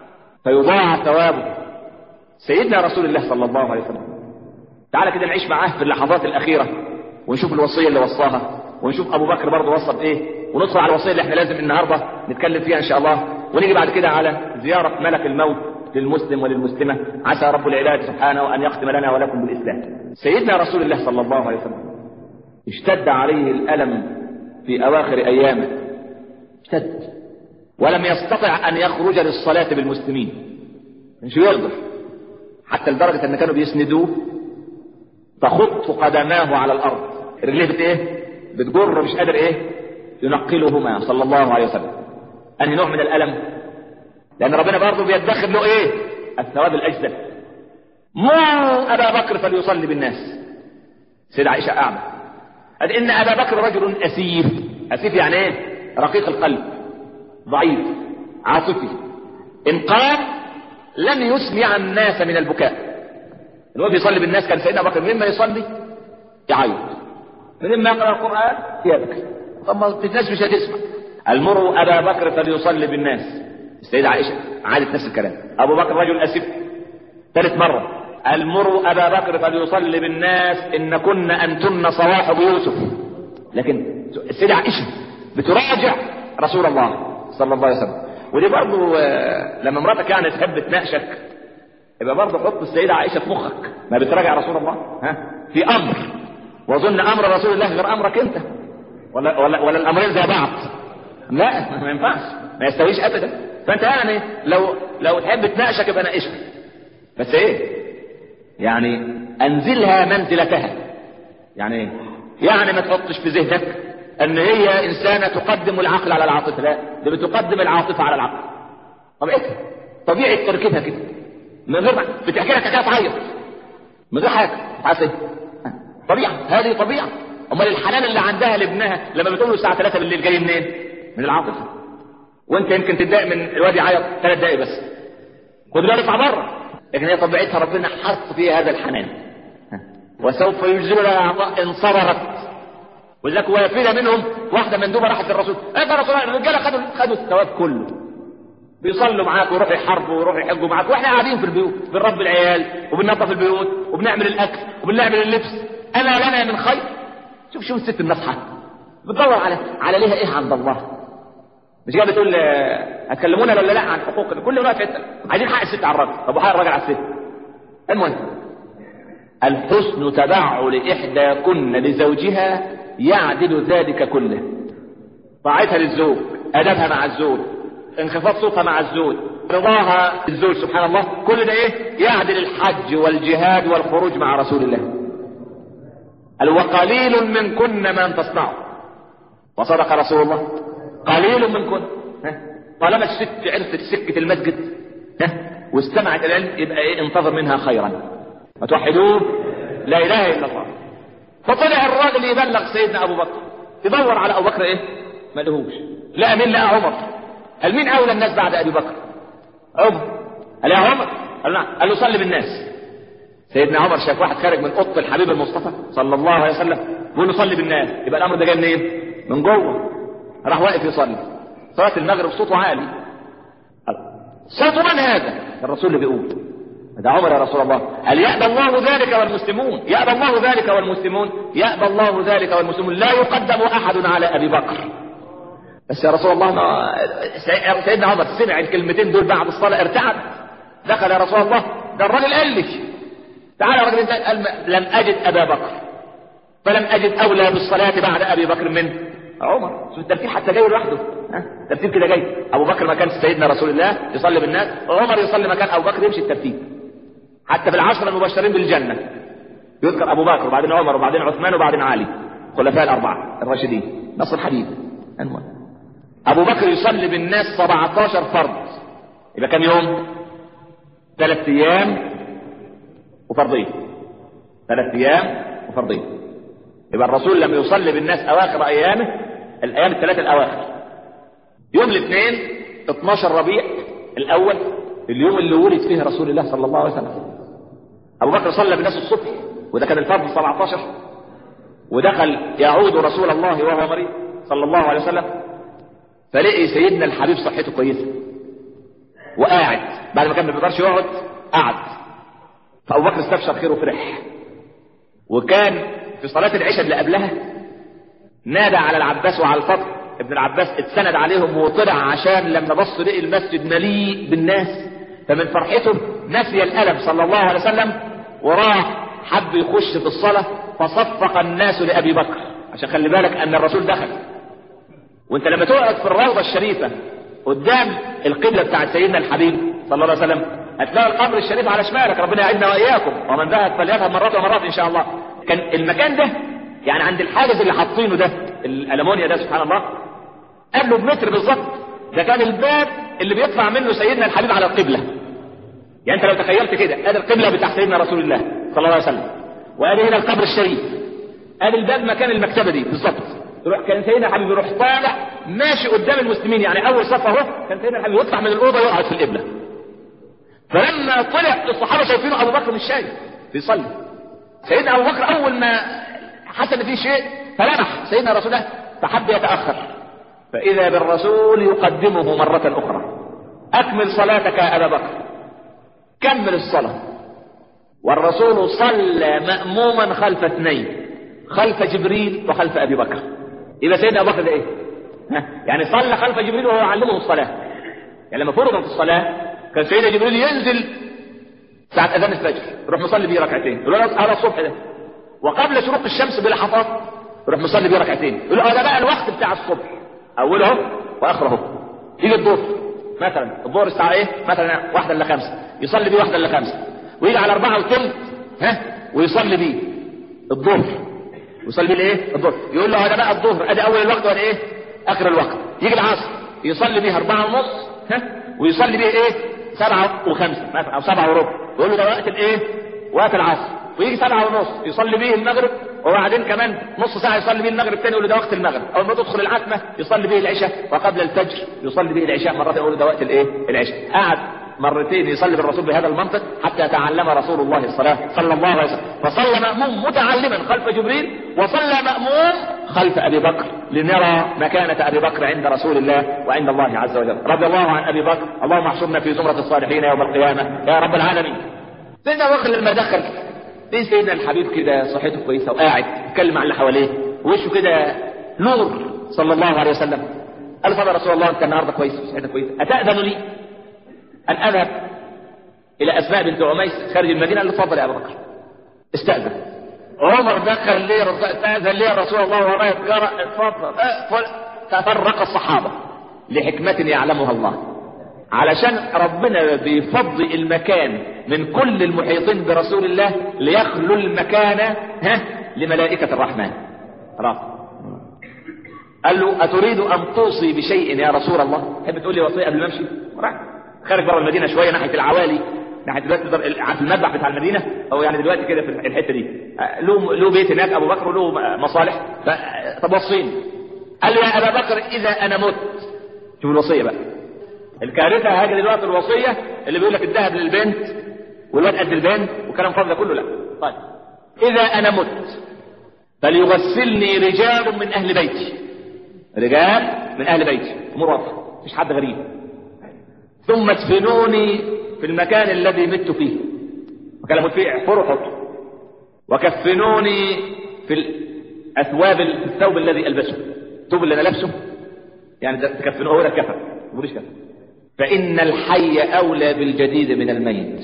فيضاعف ثوابه سيدنا رسول الله صلى الله عليه وسلم تعالى كده نعيش معاه في اللحظات الاخيره ونشوف الوصيه اللي وصاها ونشوف ابو بكر برضه وصى بايه وندخل على الوصيه اللي احنا لازم النهارده نتكلم فيها ان شاء الله ونيجي بعد كده على زياره ملك الموت للمسلم وللمسلمه عسى رب العباد سبحانه ان يختم لنا ولكم بالاسلام سيدنا رسول الله صلى الله عليه وسلم اشتد عليه الالم في اواخر ايامه اشتد ولم يستطع ان يخرج للصلاه بالمسلمين مش يقدر حتى لدرجه ان كانوا بيسندوه تخط قدماه على الارض رجليه بت ايه بتجر مش قادر ايه ينقلهما صلى الله عليه وسلم انهي نوع من الالم لان ربنا برضه بيدخر له ايه الثواب الاجزل مو ابا بكر فليصلي بالناس سيدة عائشة اعمى قال ان ابا بكر رجل اسيف اسيف يعني ايه رقيق القلب ضعيف عاطفي ان قام لم يسمع الناس من البكاء اللي هو بيصلي بالناس كان سيدنا ابو بكر مما يصلي يعيط مما يقرا القران يبكي طب ما الناس مش هتسمع المروا ابا بكر فليصلي بالناس السيدة عائشة عادت نفس الكلام ابو بكر رجل اسف ثالث مرة المروا ابا بكر فليصلي بالناس ان كن انتن صواحب يوسف لكن السيدة عائشة بتراجع رسول الله صلى الله عليه وسلم ودي برضه آه، لما مراتك يعني تحب تناقشك يبقى برضه حط السيدة عائشة في مخك ما بتراجع رسول الله ها في امر واظن امر رسول الله غير امرك انت ولا ولا ولا الامرين زي بعض لا ما ينفعش ما يستويش ابدا فانت يعني لو لو تحب تناقشك يبقى ناقشك بس ايه يعني انزلها منزلتها يعني ايه يعني ما تحطش في ذهنك ان هي انسانه تقدم العقل على العاطفه لا دي بتقدم العاطفه على العقل طبيعتها طبيعه تركيبها كده من غير ما بتحكي لك حكايه تعيط من غير حاجه عايز طبيعه هذه طبيعه امال الحنان اللي عندها لابنها لما بتقول له الساعه 3 بالليل جاي منين من العاطفه وانت يمكن تتضايق من الواد يعيط ثلاث دقايق بس خد بالك اطلع بره لكن هي طبيعتها ربنا حط فيها هذا الحنان وسوف يجزل لها عطاء ان صبرت ولذلك وافده منهم واحده مندوبه راحت للرسول قالت يا رسول الله الرجاله خدوا خدوا الثواب كله بيصلوا معاك ويروحوا يحاربوا ويروحوا يحجوا معاك واحنا قاعدين في البيوت بنربي العيال وبننظف البيوت وبنعمل الاكل وبنعمل اللبس اما لنا من خير شوف شوف الست النصحه بتدور على على ليها ايه عند الله مش جايه بتقول آه، هتكلمونا ولا لا عن حقوق كل وقت يسال عايزين حق الست على الراجل طب وحق الراجل على الست المهم الحسن تبعل احداكن لزوجها يعدل ذلك كله طاعتها للزوج ادبها مع الزوج انخفاض صوتها مع الزوج رضاها الزوج سبحان الله كل ده ايه يعدل الحج والجهاد والخروج مع رسول الله قال وقليل منكن من تصنعه وصدق رسول الله قليل منكن ها؟ طالما الست عرفت سكة المسجد ها؟ واستمعت العلم يبقى ايه انتظر منها خيرا وتوحدوه لا اله الا الله فطلع الراجل يبلغ سيدنا ابو بكر يدور على ابو بكر ايه ما لهوش لا مين لقى عمر قال مين اولى الناس بعد ابي بكر عمر قال يا عمر قال نعم قال له صلي بالناس سيدنا عمر شاف واحد خارج من اوضه الحبيب المصطفى صلى الله عليه وسلم بيقول له صلي بالناس يبقى الامر ده جاي منين من جوه راح واقف يصلي صلاه المغرب صوته عالي قال صوت من هذا الرسول اللي بيقول ده عمر يا رسول الله قال يأبى الله ذلك والمسلمون يأبى الله ذلك والمسلمون يأبى الله ذلك والمسلمون لا يقدم أحد على أبي بكر بس يا رسول الله ما سيدنا عمر سمع الكلمتين دول بعد الصلاة ارتعد دخل يا رسول الله ده الراجل قال لي تعالى يا راجل انت قال لم أجد أبا بكر فلم أجد أولى بالصلاة بعد أبي بكر من عمر شوف الترتيب حتى جاي لوحده ها الترتيب كده جاي أبو بكر مكان سيدنا رسول الله يصلي بالناس عمر يصلي مكان أبو بكر يمشي الترتيب حتى في العشرة المبشرين بالجنة يذكر أبو بكر وبعدين عمر وبعدين عثمان وبعدين علي خلفاء الأربعة الراشدين نص الحديث المهم أبو بكر يصلي بالناس 17 فرض يبقى كم يوم؟ ثلاث أيام وفرضين ثلاث أيام وفرضين يبقى الرسول لم يصلي بالناس أواخر أيامه الأيام الثلاثة الأواخر يوم الاثنين 12 ربيع الأول اليوم اللي ولد فيه رسول الله صلى الله عليه وسلم أبو بكر صلى بالناس الصبح وده كان الفرض 17 ودخل يعود رسول الله وهو مريض صلى الله عليه وسلم فلقي سيدنا الحبيب صحته كويسة وقاعد بعد ما كان ما بيقدرش يقعد قعد فأبو بكر استبشر خير وفرح وكان في صلاة العشاء اللي قبلها نادى على العباس وعلى الفضل ابن العباس اتسند عليهم وطلع عشان لما بص لقي المسجد مليء بالناس فمن فرحته نسي الألم صلى الله عليه وسلم وراح حب يخش في الصلاة فصفق الناس لأبي بكر عشان خلي بالك أن الرسول دخل وانت لما تقعد في الروضة الشريفة قدام القبلة بتاعت سيدنا الحبيب صلى الله عليه وسلم هتلاقي القبر الشريف على شمالك ربنا يعيدنا وإياكم ومن ذهب فليذهب مرات ومرات إن شاء الله كان المكان ده يعني عند الحاجز اللي حاطينه ده الألمونيا ده سبحان الله قبله بمتر بالظبط ده كان الباب اللي بيطلع منه سيدنا الحبيب على القبلة يعني انت لو تخيلت كده ادي القبلة بتاع سيدنا رسول الله صلى الله عليه وسلم وادي هنا القبر الشريف ادي الباب مكان المكتبة دي بالظبط يروح كان سيدنا الحبيب يروح طالع ماشي قدام المسلمين يعني اول صف اهو كان سيدنا الحبيب يطلع من الاوضه يقعد في القبله فلما طلع الصحابه شايفينه ابو بكر مش شايف بيصلي سيدنا ابو بكر اول ما حس ان في شيء فلمح سيدنا رسول الله فحب يتاخر فإذا بالرسول يقدمه مرة أخرى أكمل صلاتك يا أبا بكر كمل الصلاة والرسول صلى مأموما خلف اثنين خلف جبريل وخلف أبي بكر يبقى سيدنا أبو بكر ده إيه؟ ها؟ يعني صلى خلف جبريل وهو يعلمه الصلاة يعني لما فرضت الصلاة كان سيدنا جبريل ينزل ساعة أذان الفجر يروح مصلي بيه ركعتين يقول له هذا الصبح ده وقبل شروق الشمس بلحظات يروح مصلي بيه ركعتين يقول له هذا بقى الوقت بتاع الصبح أوله وآخره يجي الظهر مثلا الظهر الساعة إيه؟ مثلا واحدة إلا خمسة يصلي بيه واحدة إلا خمسة ويجي على أربعة وثلث ها ويصلي بيه الظهر يصلي بيه الايه؟ الظهر يقول له هذا بقى الظهر ادي اول الوقت ولا ايه؟ اخر الوقت يجي العصر يصلي بيه أربعة ونص ها ويصلي بيه ايه؟ سبعة وخمسة مثلا او سبعة وربع يقول له ده وقت الايه؟ وقت العصر ويجي سبعة ونص يصلي بيه المغرب وبعدين كمان نص ساعة يصلي بيه المغرب تاني يقول له ده وقت المغرب أول ما تدخل العتمة يصلي بيه العشاء وقبل الفجر يصلي بيه العشاء مرة يقول له ده وقت الايه؟ العشاء قعد مرتين يصلي بالرسول بهذا المنطق حتى تعلم رسول الله الصلاة صلى الله عليه وسلم فصلى مأموم متعلما خلف جبريل وصلى مأموم خلف أبي بكر لنرى مكانة أبي بكر عند رسول الله وعند الله عز وجل رضي الله عن أبي بكر اللهم احشرنا في زمرة الصالحين يوم القيامة يا رب العالمين سيدنا أبو بكر لما دخل ليه سيدنا الحبيب كده صحته كويسة وقاعد يتكلم عن اللي حواليه ووشه كده نور صلى الله عليه وسلم قال طب يا رسول الله انت النهارده كويس وصحتك كويس اتأذن لي أن أذهب إلى أسماء بنت عميس خارج المدينة قال له اتفضل يا أبو بكر استأذن عمر دخل ليه رسول استأذن ليه رسول الله وراء الجرى اتفضل تفرق الصحابة لحكمة يعلمها الله علشان ربنا بيفضي المكان من كل المحيطين برسول الله ليخلو المكان ها لملائكة الرحمن خلاص قال له أتريد أن توصي بشيء يا رسول الله تحب تقول لي وصية قبل ما أمشي راح خارج بره المدينه شويه ناحيه العوالي ناحيه دلوقتي في المذبح بتاع المدينه او يعني دلوقتي كده في الحته دي له له بيت هناك ابو بكر وله مصالح طب وصيني قال له يا ابا بكر اذا انا مت شوف الوصيه بقى الكارثه هاجي دلوقتي الوصيه اللي بيقول لك الذهب للبنت والواد قد البنت والكلام فاضي ده كله لا طيب اذا انا مت فليغسلني رجال من اهل بيتي رجال من اهل بيتي امور واضحه مش حد غريب ثم ادفنوني في المكان الذي مت فيه وكان اموت فيه احفروا حطوا وكفنوني في الاثواب الثوب الذي البسه الثوب اللي انا لابسه يعني تكفنوه هو ده كفن مش كفن فان الحي اولى بالجديد من الميت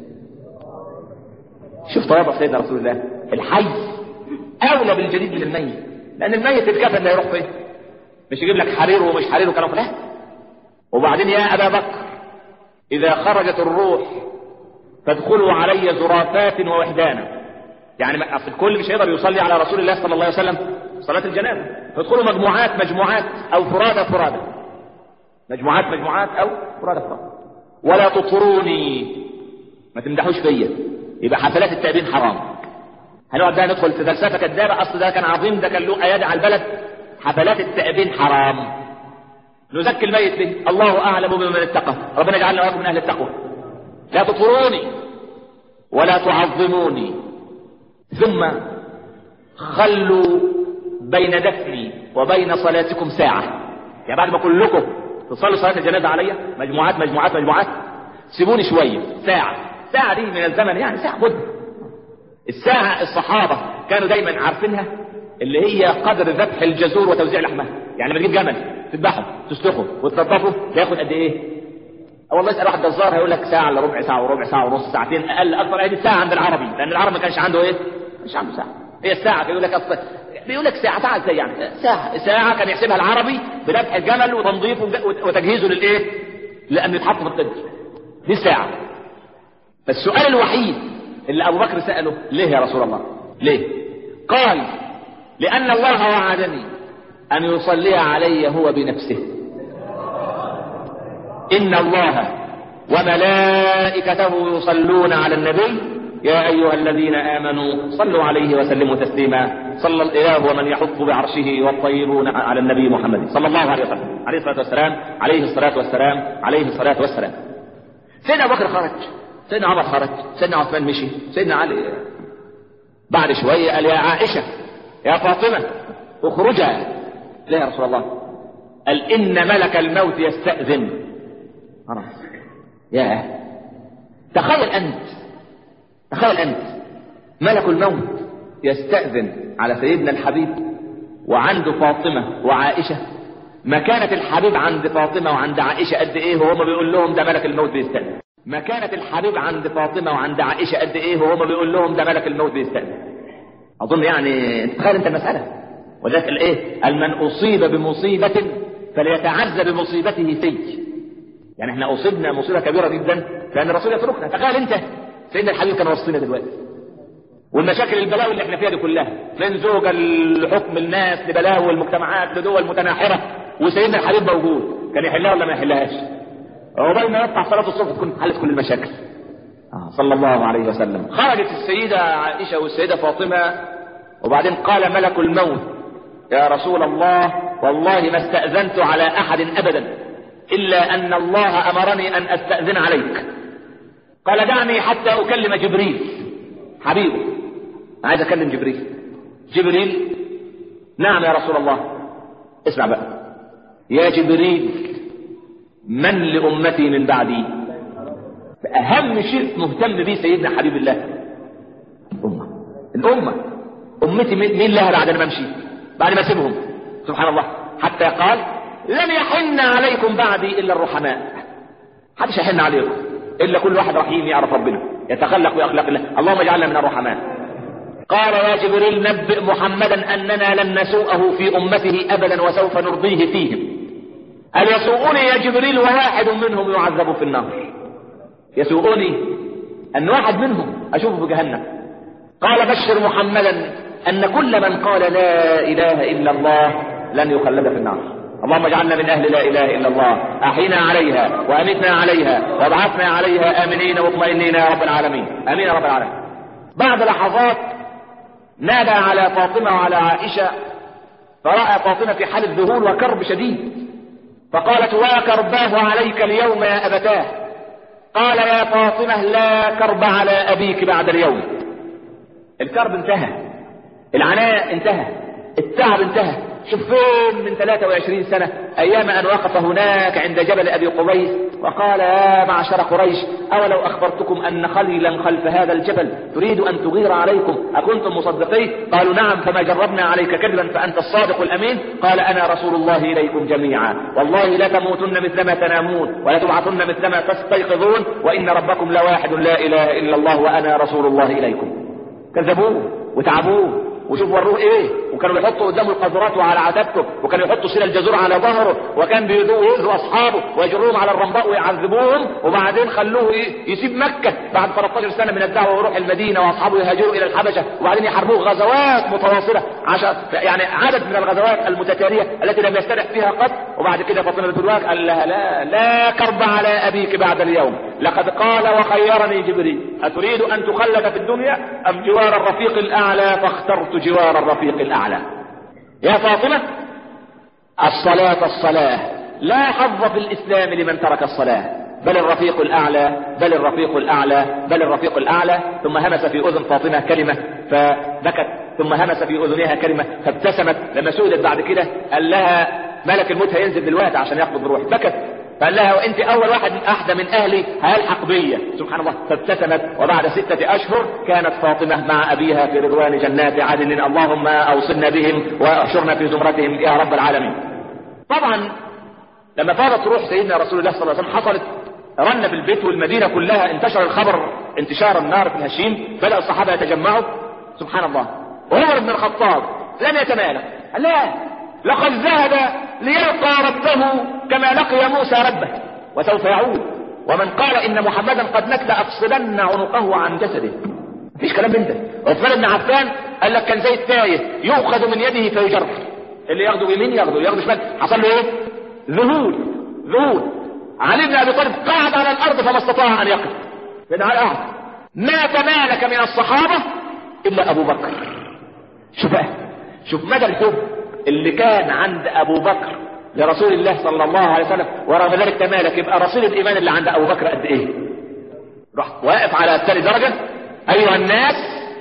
شوف طيابة سيدنا رسول الله الحي اولى بالجديد من الميت لان الميت الكفن ده يروح فين مش يجيب لك حرير ومش حرير وكلام لا وبعدين يا ابا بكر إذا خرجت الروح فادخلوا علي زرافات ووحدانا يعني أصل الكل مش هيقدر يصلي على رسول الله صلى الله عليه وسلم صلاة الجنازة فادخلوا مجموعات مجموعات أو فرادى فرادى مجموعات مجموعات أو فرادى فرادى ولا تطروني ما تمدحوش فيا يبقى حفلات التأبين حرام هنقعد بقى ندخل في فلسفة كدابة أصل ده كان عظيم ده كان له أيادي على البلد حفلات التأبين حرام نزكي الميت به الله اعلم بمن اتقى ربنا يجعلنا واياكم من اهل التقوى لا تطروني ولا تعظموني ثم خلوا بين دفني وبين صلاتكم ساعة يعني بعد ما كلكم تصلوا صلاة الجنازة عليا مجموعات مجموعات مجموعات سيبوني شوية ساعة ساعة دي من الزمن يعني ساعة مدة الساعة الصحابة كانوا دايما عارفينها اللي هي قدر ذبح الجزور وتوزيع لحمها يعني لما تجيب جمل تذبحه تسلخه وتنظفه ياخد قد ايه؟ أو والله اسال واحد جزار هيقول لك ساعه الا ربع ساعه وربع ساعه ونص ساعتين اقل اكثر هي ساعه عند العربي لان العرب ما كانش عنده ايه؟ مش عنده ساعه هي الساعه بيقول لك اصلا بيقول لك ساعه ساعه ازاي يعني ساعه ساعه كان يحسبها العربي بذبح الجمل وتنظيفه وتجهيزه للايه؟ لان يتحط في القدر دي الساعه فالسؤال الوحيد اللي ابو بكر ساله ليه يا رسول الله؟ ليه؟ قال لان الله وعدني أن يصلي علي هو بنفسه إن الله وملائكته يصلون على النبي يا أيها الذين آمنوا صلوا عليه وسلموا تسليما صلى الإله ومن يحف بعرشه والطيرون على النبي محمد صلى الله عليه وسلم عليه الصلاة والسلام عليه الصلاة والسلام عليه الصلاة والسلام سيدنا أبو بكر خرج سيدنا عمر خرج سيدنا عثمان مشي سيدنا علي بعد شوية قال يا عائشة يا فاطمة اخرجا ليه يا رسول الله قال إن ملك الموت يستأذن خلاص يا تخيل أنت تخيل أنت ملك الموت يستأذن على سيدنا الحبيب وعنده فاطمة وعائشة مكانة الحبيب عند فاطمة وعند عائشة قد ايه وهما بيقول لهم ده ملك الموت بيستأذن مكانة الحبيب عند فاطمة وعند عائشة قد ايه وهما بيقول لهم ده ملك الموت بيستأذن اظن يعني انت تخيل انت المسألة وذلك الايه قال من اصيب بمصيبة فليتعزى بمصيبته في يعني احنا اصبنا مصيبة كبيرة جدا لان الرسول يتركنا تخيل انت سيدنا الحبيب كان وسطنا دلوقتي والمشاكل البلاوي اللي احنا فيها دي كلها من زوجة لحكم الناس لبلاوي المجتمعات لدول متناحرة وسيدنا الحبيب موجود كان يحلها ولا ما يحلهاش عقبال ما يطلع صلاة الصبح تكون حلت كل المشاكل آه صلى الله عليه وسلم خرجت السيدة عائشة والسيدة فاطمة وبعدين قال ملك الموت يا رسول الله والله ما استأذنت على أحد أبدا إلا أن الله أمرني أن أستأذن عليك قال دعني حتى أكلم جبريل حبيبه عايز أكلم جبريل جبريل نعم يا رسول الله اسمع بقى يا جبريل من لأمتي من بعدي أهم شيء مهتم به سيدنا حبيب الله الأمة الأمة أمتي مين لها بعد ما أمشي بعد ما أسيبهم سبحان الله حتى قال لن يحن عليكم بعدي إلا الرحماء محدش يحن عليكم إلا كل واحد رحيم يعرف ربنا يتخلق بأخلاق الله اللهم اجعلنا من الرحماء قال يا جبريل نبئ محمدا أننا لن نسوءه في أمته أبدا وسوف نرضيه فيهم هل يسوءني يا جبريل وواحد منهم يعذب في النار يسوءني أن واحد منهم أشوفه في جهنم قال بشر محمدا أن كل من قال لا إله إلا الله لن يخلد في النار اللهم اجعلنا من أهل لا إله إلا الله أحينا عليها وأمتنا عليها وابعثنا عليها آمنين مطمئنين يا رب العالمين آمين يا رب العالمين بعد لحظات نادى على فاطمة وعلى عائشة فرأى فاطمة في حالة ذهول وكرب شديد فقالت وكرباه عليك اليوم يا أبتاه قال يا فاطمة لا كرب على أبيك بعد اليوم الكرب انتهى العناء انتهى التعب انتهى شوف فين من 23 سنة أيام أن وقف هناك عند جبل أبي قبيس وقال يا معشر قريش أولو أخبرتكم أن خليلا خلف هذا الجبل تريد أن تغير عليكم أكنتم مصدقين قالوا نعم فما جربنا عليك كذبا فأنت الصادق الأمين قال أنا رسول الله إليكم جميعا والله لا تموتن مثلما تنامون ولا تبعثن مثلما تستيقظون وإن ربكم لواحد لا إله إلا الله وأنا رسول الله إليكم كذبوه وتعبوه وشوف وروه ايه وكانوا يحطوا قدامه القذرات وعلى عتبته وكانوا يحطوا سيل الجزور على ظهره وكان بيؤذوا اصحابه ويجروهم على الرمضاء ويعذبوهم وبعدين خلوه إيه يسيب مكه بعد 13 سنه من الدعوه ويروح المدينه واصحابه يهاجروا الى الحبشه وبعدين يحاربوه غزوات متواصله عشان يعني عدد من الغزوات المتتاليه التي لم يسترح فيها قط وبعد كده فاطمه بنت الواك قال لها لا لا كرب على ابيك بعد اليوم لقد قال وخيرني جبريل اتريد ان تخلد في الدنيا ام جوار الرفيق الاعلى فاخترت جوار الرفيق الأعلى يا فاطمة الصلاة الصلاة لا حظ في الإسلام لمن ترك الصلاة بل الرفيق الأعلى بل الرفيق الأعلى بل الرفيق الأعلى ثم همس في أذن فاطمة كلمة فبكت ثم همس في أذنها كلمة فابتسمت لما سئلت بعد كده قال لها ملك الموت هينزل دلوقتي عشان يقبض الروح بكت فقال لها وانت اول واحد من احدى من اهلي هيلحق بيا سبحان الله فابتسمت وبعد ستة اشهر كانت فاطمة مع ابيها في رضوان جنات عدن اللهم اوصلنا بهم واحشرنا في زمرتهم يا رب العالمين طبعا لما فاضت روح سيدنا رسول الله صلى الله عليه وسلم حصلت رن في البيت والمدينة كلها انتشر الخبر انتشار النار في الهشيم بدأ الصحابة يتجمعوا سبحان الله وعمر بن الخطاب لم يتمالك لا لقد ذهب ليلقى ربه كما لقي موسى ربه وسوف يعود ومن قال ان محمدا قد مات لافصلن عنقه عن جسده مفيش كلام من ده عثمان بن عفان قال لك كان زي التايه يؤخذ من يده فيجر اللي ياخده يمين ياخده ياخده شمال حصل له ايه ذهول ذهول علي بن ابي طالب قعد على الارض فما استطاع ان يقف من على الارض ما تمالك من الصحابه الا ابو بكر شوف بقى شوف مدى الحب اللي كان عند ابو بكر لرسول الله صلى الله عليه وسلم ورغم ذلك تمالك يبقى رسول الايمان اللي عند ابو بكر قد ايه راح واقف على ثاني درجه ايها الناس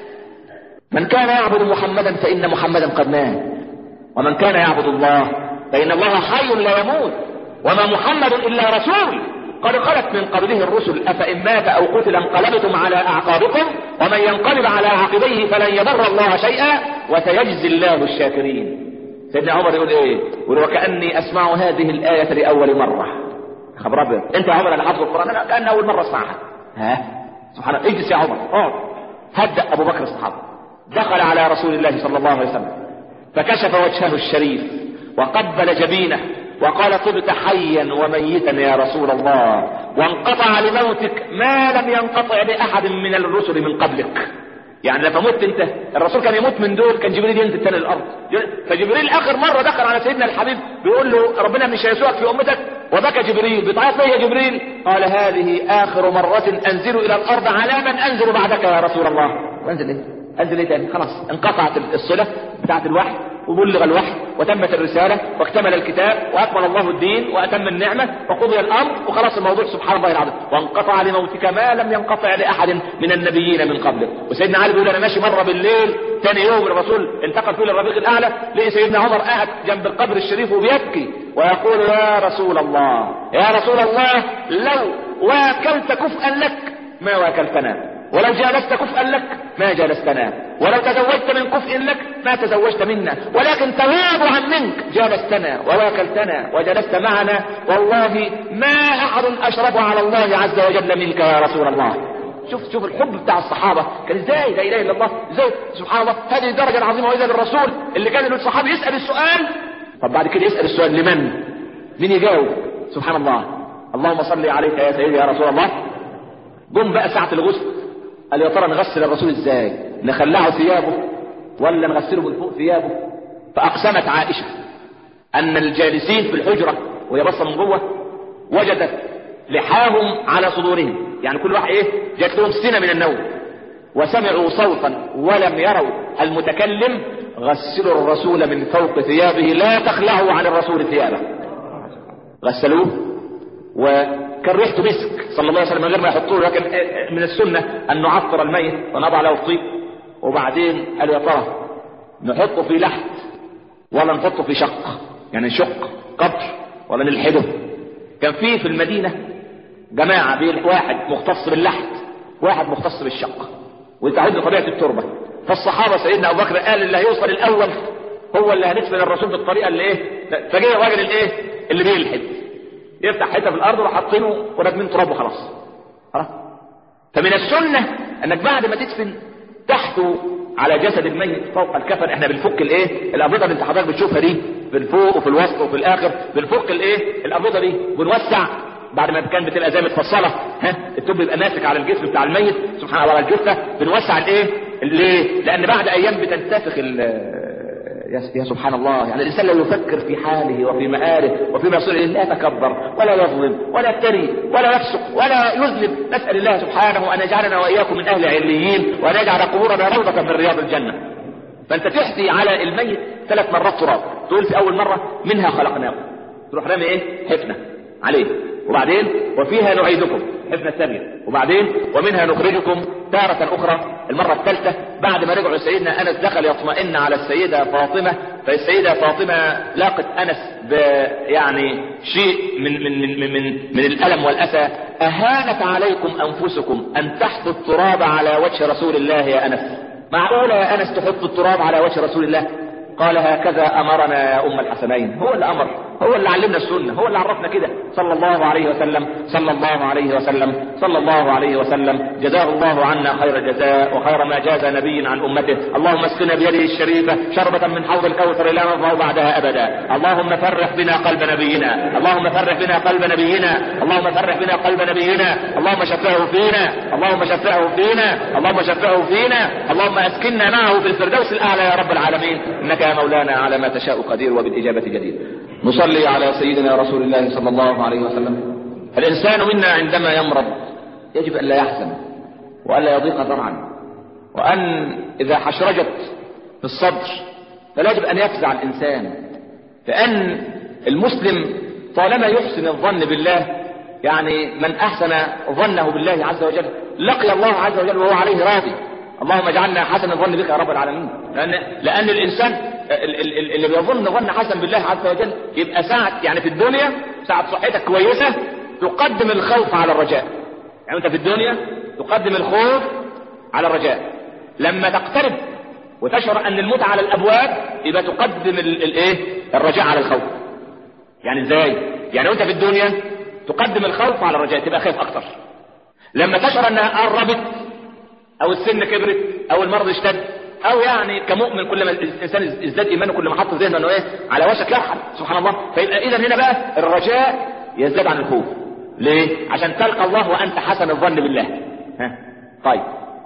من كان يعبد محمدا فان محمدا قد مات ومن كان يعبد الله فإن الله حي لا يموت وما محمد إلا رسول قد خلت من قبله الرسل أفإن مات أو قتل انقلبتم على أعقابكم ومن ينقلب على عقبيه فلن يضر الله شيئا وسيجزي الله الشاكرين سيدنا عمر يقول ايه يقول وكأني أسمع هذه الآية لأول مرة خبر أبيض أنت يا عمر اللي حافظ القرآن أنا كأن أول مرة أسمعها ها سبحان الله اجلس يا عمر اقعد هدأ أبو بكر الصحابة دخل على رسول الله صلى الله عليه وسلم فكشف وجهه الشريف وقبل جبينه وقال طبت حيا وميتا يا رسول الله وانقطع لموتك ما لم ينقطع لأحد من الرسل من قبلك يعني لما مت انت الرسول كان يموت من دول كان جبريل ينزل تاني الارض فجبريل اخر مره دخل على سيدنا الحبيب بيقول له ربنا مش هيسوقك في امتك وبكى جبريل بتعيط ليه يا جبريل قال هذه اخر مره انزل الى الارض على من انزل بعدك يا رسول الله وانزل ايه انزل ايه تاني خلاص انقطعت الصله بتاعت الوحي وبلغ الوحي وتمت الرسالة واكتمل الكتاب وأكمل الله الدين وأتم النعمة وقضي الأمر وخلاص الموضوع سبحان الله العظيم وانقطع لموتك ما لم ينقطع لأحد من النبيين من قبلك وسيدنا علي بيقول أنا ماشي مرة بالليل ثاني يوم الرسول انتقل فيه للرفيق الأعلى لقي سيدنا عمر قاعد جنب القبر الشريف وبيبكي ويقول يا رسول الله يا رسول الله لو واكلت كفءا لك ما واكلتنا ولو جالست كفءا لك ما جالستنا ولو تزوجت من كفء لك ما تزوجت منا ولكن تواضعا منك جالستنا وواكلتنا وجلست معنا والله ما احد اشرف على الله عز وجل منك يا رسول الله شوف شوف الحب بتاع الصحابه كان ازاي لا اله الا الله ازاي سبحان الله هذه الدرجه العظيمه واذا بالرسول اللي كان الصحابي يسال السؤال طب بعد كده يسال السؤال لمن مين يجاوب سبحان الله اللهم صل عليك يا سيدي يا رسول الله جم بقى ساعه الغسل قال يا ترى نغسل الرسول ازاي نخلعه ثيابه ولا نغسله من فوق ثيابه فاقسمت عائشه ان الجالسين في الحجره وهي بصه من جوه وجدت لحاهم على صدورهم يعني كل واحد ايه جات لهم سنه من النوم وسمعوا صوتا ولم يروا المتكلم غسلوا الرسول من فوق ثيابه لا تخلعوا عن الرسول ثيابه غسلوه وكان ريحته مسك صلى الله عليه وسلم من غير ما يحطوه لكن من السنه ان نعطر الميت ونضع له الطيب وبعدين قال يا ترى نحطه في لحد ولا نحطه في شق يعني نشق قبر ولا نلحده كان في في المدينه جماعه بين واحد مختص باللحد واحد مختص بالشق وتعود بطبيعه التربه فالصحابه سيدنا ابو بكر قال اللي هيوصل الاول هو اللي هندفن الرسول بالطريقه اللي ايه فجاء الراجل الايه اللي بيلحد يفتح حته في الارض وحاطينه وراكمين تراب وخلاص خلاص فمن السنه انك بعد ما تدفن تحته على جسد الميت فوق الكفن احنا بنفك الايه الابيضه اللي انت حضرتك بتشوفها دي في الفوق وفي الوسط وفي الاخر بنفك الايه الابيضه دي ونوسع بعد ما كان بتبقى زي متفصله ها التوب بيبقى ماسك على الجسم بتاع الميت سبحان الله على الجثه بنوسع الايه ليه لان بعد ايام بتنتفخ يا سبحان الله يعني الانسان لو يفكر في حاله وفي مآله وفي مصيره لا يتكبر ولا يظلم ولا يفتري ولا يفسق ولا يذنب نسال الله سبحانه ان يجعلنا واياكم من اهل عليين وان يجعل قبورنا روضه من رياض الجنه فانت تحثي على الميت ثلاث مرات تراب تقول في اول مره منها خلقناه تروح رامي ايه حفنه عليه وبعدين وفيها نعيدكم حفنة ثانية وبعدين ومنها نخرجكم تارة أخرى المرة الثالثة بعد ما رجعوا سيدنا أنس دخل يطمئن على السيدة فاطمة فالسيدة فاطمة لاقت أنس ب يعني شيء من من من من, من, من الألم والأسى أهانت عليكم أنفسكم أن تحثوا التراب على وجه رسول الله يا أنس معقولة يا أنس تحط التراب على وجه رسول الله قال هكذا امرنا يا ام الحسنين هو اللي امر هو اللي علمنا السنه هو اللي عرفنا كده صلى الله عليه وسلم صلى الله عليه وسلم صلى الله عليه وسلم جزاه الله عنا خير الجزاء وخير ما جاز نبي عن امته اللهم اسقنا بيده الشريفه شربة من حوض الكوثر لا نظمأ بعدها ابدا اللهم فرح بنا قلب نبينا اللهم فرح بنا قلب نبينا اللهم فرح بنا قلب نبينا اللهم شفعه فينا اللهم شفعه فينا اللهم شفعه فينا اللهم اسكننا معه في الفردوس الاعلى يا رب العالمين انك يا مولانا على ما تشاء قدير وبالاجابه جدير نصلي على سيدنا رسول الله صلى الله عليه وسلم الإنسان منا عندما يمرض يجب أن لا يحزن وأن لا يضيق ذرعا وأن إذا حشرجت في الصدر فلا يجب أن يفزع الإنسان لأن المسلم طالما يحسن الظن بالله يعني من أحسن ظنه بالله عز وجل لقي الله عز وجل وهو عليه راضي اللهم اجعلنا حسن الظن بك يا رب العالمين لان لان الانسان ال- ال- ال- اللي بيظن ظن حسن بالله عز وجل يبقى ساعة يعني في الدنيا ساعة صحتك كويسة تقدم الخوف على الرجاء يعني انت في الدنيا تقدم الخوف على الرجاء لما تقترب وتشعر ان الموت على الابواب يبقى تقدم ال- الايه الرجاء على الخوف يعني ازاي يعني وانت في الدنيا تقدم الخوف على الرجاء تبقى خايف اكتر لما تشعر انها قربت او السن كبرت او المرض اشتد او يعني كمؤمن كل ما الانسان ازداد ايمانه كل ما حط في ذهنه انه ايه على وشك يرحل سبحان الله فيبقى اذا هنا بقى الرجاء يزداد عن الخوف ليه عشان تلقى الله وانت حسن الظن بالله ها طيب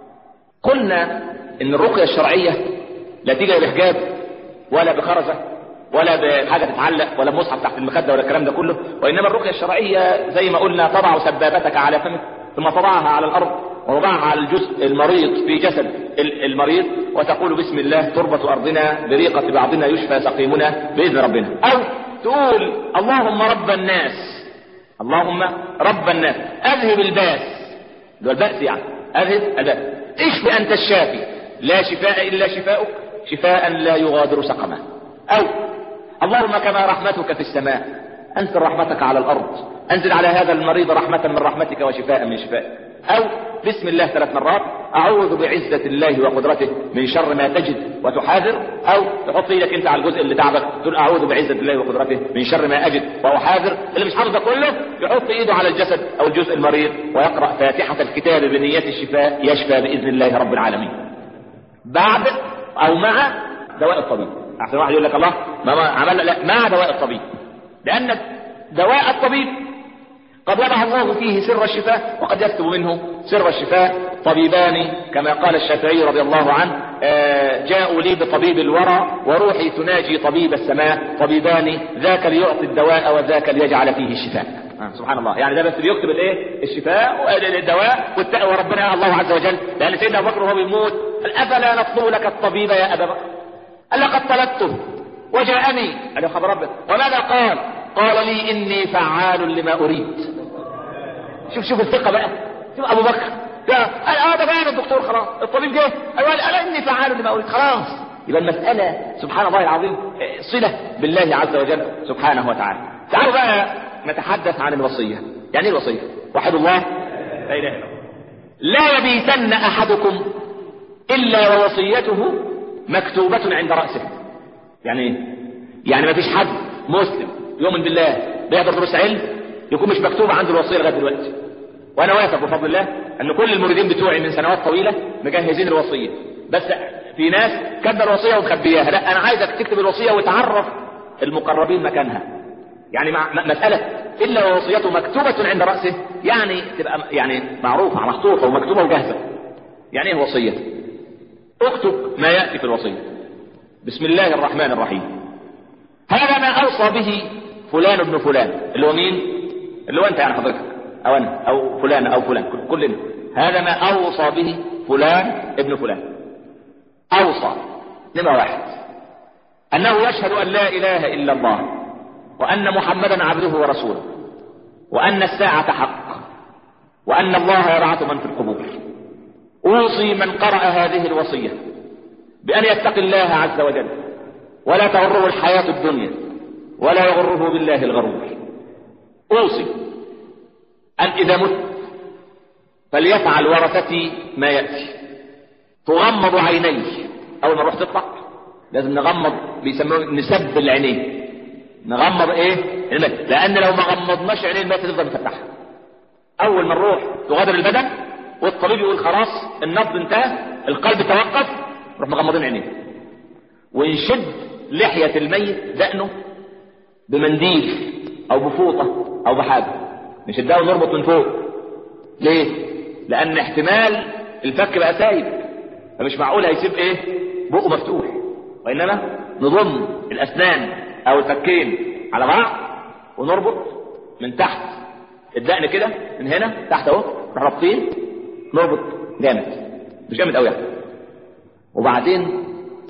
قلنا ان الرقيه الشرعيه لا تيجي بحجاب ولا بخرزه ولا بحاجه تتعلق ولا مصحف تحت المخده ولا الكلام ده كله وانما الرقيه الشرعيه زي ما قلنا تضع سبابتك على فمك ثم تضعها على الارض ووضعها على الجزء المريض في جسد ال- المريض وتقول بسم الله تربة أرضنا بريقة بعضنا يشفى سقيمنا بإذن ربنا أو تقول اللهم رب الناس اللهم رب الناس أذهب الباس ده البأس يعني أذهب البأس اشف أنت الشافي لا شفاء إلا شفاؤك شفاء لا يغادر سقما أو اللهم كما رحمتك في السماء أنزل رحمتك على الأرض أنزل على هذا المريض رحمة من رحمتك وشفاء من شفائك أو بسم الله ثلاث مرات أعوذ بعزة الله وقدرته من شر ما تجد وتحاذر أو تحط إيدك أنت على الجزء اللي تعبك تقول أعوذ بعزة الله وقدرته من شر ما أجد وأحاذر اللي مش حافظ ده كله يحط إيده على الجسد أو الجزء المريض ويقرأ فاتحة الكتاب بنية الشفاء يشفى بإذن الله رب العالمين بعد أو مع دواء الطبيب أحسن واحد يقول لك الله ما ما عمل لا مع دواء الطبيب لأن دواء الطبيب قد وضع الله فيه سر الشفاء وقد يكتب منه سر الشفاء طبيبان كما قال الشافعي رضي الله عنه آه، جاءوا لي بطبيب الورى وروحي تناجي طبيب السماء طبيبان ذاك ليعطي الدواء وذاك ليجعل فيه الشفاء آه، سبحان الله يعني ده بس بيكتب الايه الشفاء الدواء والت- وربنا الله عز وجل لان سيدنا ابو بكر وهو بيموت قال افلا نطلب لك الطبيب يا ابا بكر قال لقد طلبته وجاءني قال يا خبر ربك وماذا قال قال لي اني فعال لما اريد شوف شوف الثقة بقى شوف ابو بكر ده قال اه ده فعلا الدكتور خلاص الطبيب جه قال قال قال اني فعال لما اريد خلاص يبقى المسألة سبحان الله العظيم آه، صلة بالله عز وجل سبحانه وتعالى تعالوا بقى نتحدث عن الوصية يعني ايه الوصية وحد الله لا اله الا الله لا يبيتن احدكم الا ووصيته مكتوبة عند رأسه يعني ايه يعني ما فيش حد مسلم يؤمن بالله بيحضر دروس علم يكون مش مكتوب عنده الوصيه لغايه دلوقتي وانا واثق بفضل الله ان كل المريدين بتوعي من سنوات طويله مجهزين الوصيه بس في ناس كاتبه الوصيه ومخبياها لا انا عايزك تكتب الوصيه وتعرف المقربين مكانها يعني مع م- مساله الا ووصيته مكتوبه عند راسه يعني تبقى يعني معروفه محطوطه ومكتوبه وجاهزه يعني ايه وصيه اكتب ما ياتي في الوصيه بسم الله الرحمن الرحيم هذا ما اوصى به فلان ابن فلان اللي هو مين اللي هو انت يعني حضرتك او انا او فلان او فلان كل- كلنا هذا ما اوصى به فلان ابن فلان اوصى نمرة واحد انه يشهد ان لا اله الا الله وان محمدا عبده ورسوله وان الساعة حق وان الله يبعث من في القبور اوصي من قرأ هذه الوصية بان يتقي الله عز وجل ولا تغره الحياة الدنيا ولا يغره بالله الغرور اوصي ان اذا مت فليفعل ورثتي ما ياتي تغمض عينيه اول ما نروح تطلع لازم نغمض بيسموه نسب العينين نغمض ايه الميت لان لو ما غمضناش عينين الميت تفضل مفتحها اول ما نروح تغادر البدن والطبيب يقول خلاص النبض انتهى القلب توقف نروح مغمضين عينيه ونشد لحية الميت دقنه بمنديل او بفوطة او بحاجة نشدها ونربط من فوق ليه لان احتمال الفك بقى سايب فمش معقول هيسيب ايه بقه مفتوح وانما نضم الاسنان او الفكين على بعض ونربط من تحت الدقن كده من هنا تحت اهو نروح رابطين نربط جامد مش جامد قوي يعني وبعدين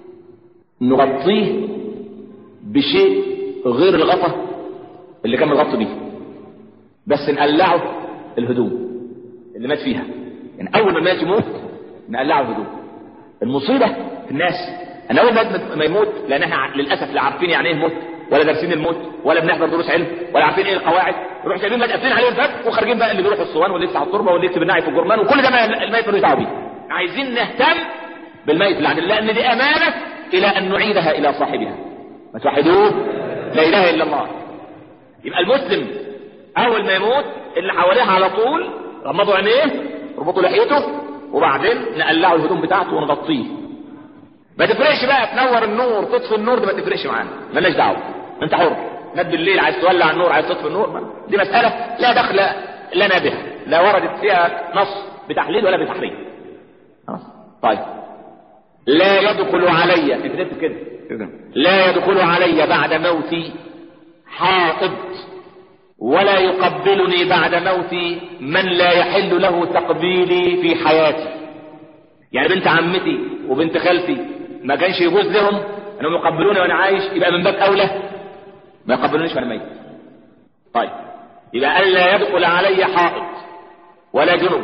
نغطيه بشيء غير الغطا اللي كان مغطى بيه بس نقلعه الهدوم اللي مات فيها يعني اول ما الميت يموت نقلعه الهدوم المصيبة في الناس أن أول ما يموت لأن احنا للأسف لا عارفين يعني إيه الموت ولا دارسين الموت ولا بنحضر دروس علم ولا عارفين ايه القواعد يروح جايبين قافلين عليه الباب وخارجين بقى اللي بيروح الصوان واللي يفتح التربه واللي يكتب النعي في الجرمان وكل ده ما الميت ملوش دعوه بيه عايزين نهتم بالميت اللي لان دي امانه الى ان نعيدها الى صاحبها ما توحدوه لا اله الا الله يبقى المسلم اول ما يموت اللي حواليه على طول غمضوا عينيه ربطوا لحيته وبعدين نقلعوا الهدوم بتاعته ونغطيه ما تفرقش بقى تنور النور تطفي النور دي ما تفرقش معانا مالناش دعوه انت حر ناد بالليل عايز تولع النور عايز تطفي النور دي مساله لا دخل لنا بها لا وردت فيها نص بتحليل ولا بتحريم خلاص طيب لا يدخل علي اكتب كده لا يدخل علي بعد موتي حائط ولا يقبلني بعد موتي من لا يحل له تقبيلي في حياتي يعني بنت عمتي وبنت خالتي ما كانش يجوز لهم انهم يقبلوني وانا عايش يبقى من باب اولى ما يقبلونيش وانا ميت طيب يبقى الا يدخل علي حائط ولا جنوب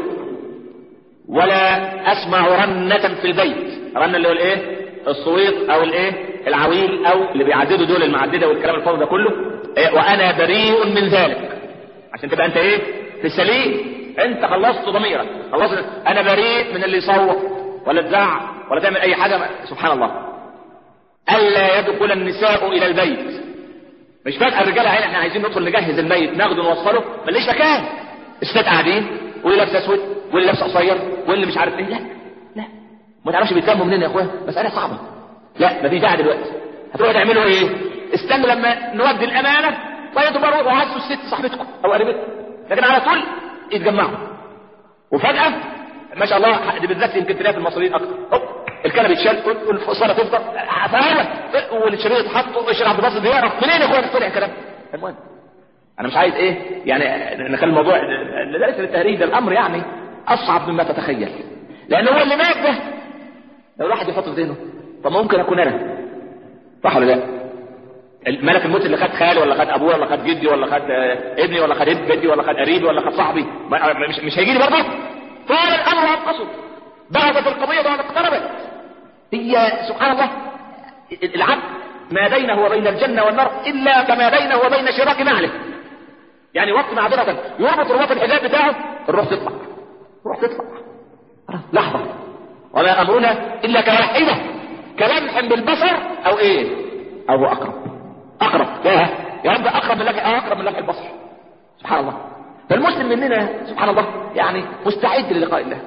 ولا اسمع رنة في البيت رنة اللي هو الايه الصويت او الايه العويل او اللي بيعددوا دول المعدده والكلام الفاضي ده كله إيه وانا بريء من ذلك عشان تبقى انت ايه في السليم انت خلصت ضميرك خلصت انا بريء من اللي يصوت ولا تزعق ولا تعمل اي حاجه سبحان الله الا يدخل النساء الى البيت مش فجاه الرجاله هنا احنا عايزين ندخل نجهز الميت ناخده نوصله ماليش مكان الستات قاعدين واللي لابس اسود واللي لابس قصير واللي مش عارف ايه لا لا ما تعرفش بيتلموا منين يا اخويا مساله صعبه لا مفيش داعي دلوقتي هتروحوا تعملوا ايه استنوا لما نودي الامانه طيب روحوا وعزوا الست صاحبتكم او قريبتكم لكن على طول يتجمعوا وفجاه ما شاء الله دي بالذات يمكن تلاقيها في المصريين اكتر هوب الكنبه يتشال والصاله تفضل فاهمه والشريط يتحط والشيخ عبد الباسط بيعرف منين يا اخويا طلع الكلام المهم انا مش عايز ايه يعني نخلي الموضوع لذلك التهريج ده الامر يعني اصعب مما تتخيل لان هو اللي مات ده لو الواحد يحط في ذهنه طب ممكن اكون انا صح ولا لا ملك الموت اللي خد خالي ولا خد ابويا ولا خد جدي ولا خد ابني ولا خد ابنتي ولا خد قريبي ولا خد صاحبي مش, مش هيجي لي برضه طال الامر وانقصد بعدت القضيه بعد اقتربت هي سبحان الله العبد ما بينه وبين الجنه والنار الا كما بينه وبين شراك نعله يعني وقت معذره يربط رباط الحجاب بتاعه الروح تطلع الروح تطلع لحظه وما امرنا الا كواحده كلمح بالبصر او ايه او هو اقرب اقرب يا يا رب اقرب من لك اقرب من لك البصر سبحان الله فالمسلم مننا سبحان الله يعني مستعد للقاء الله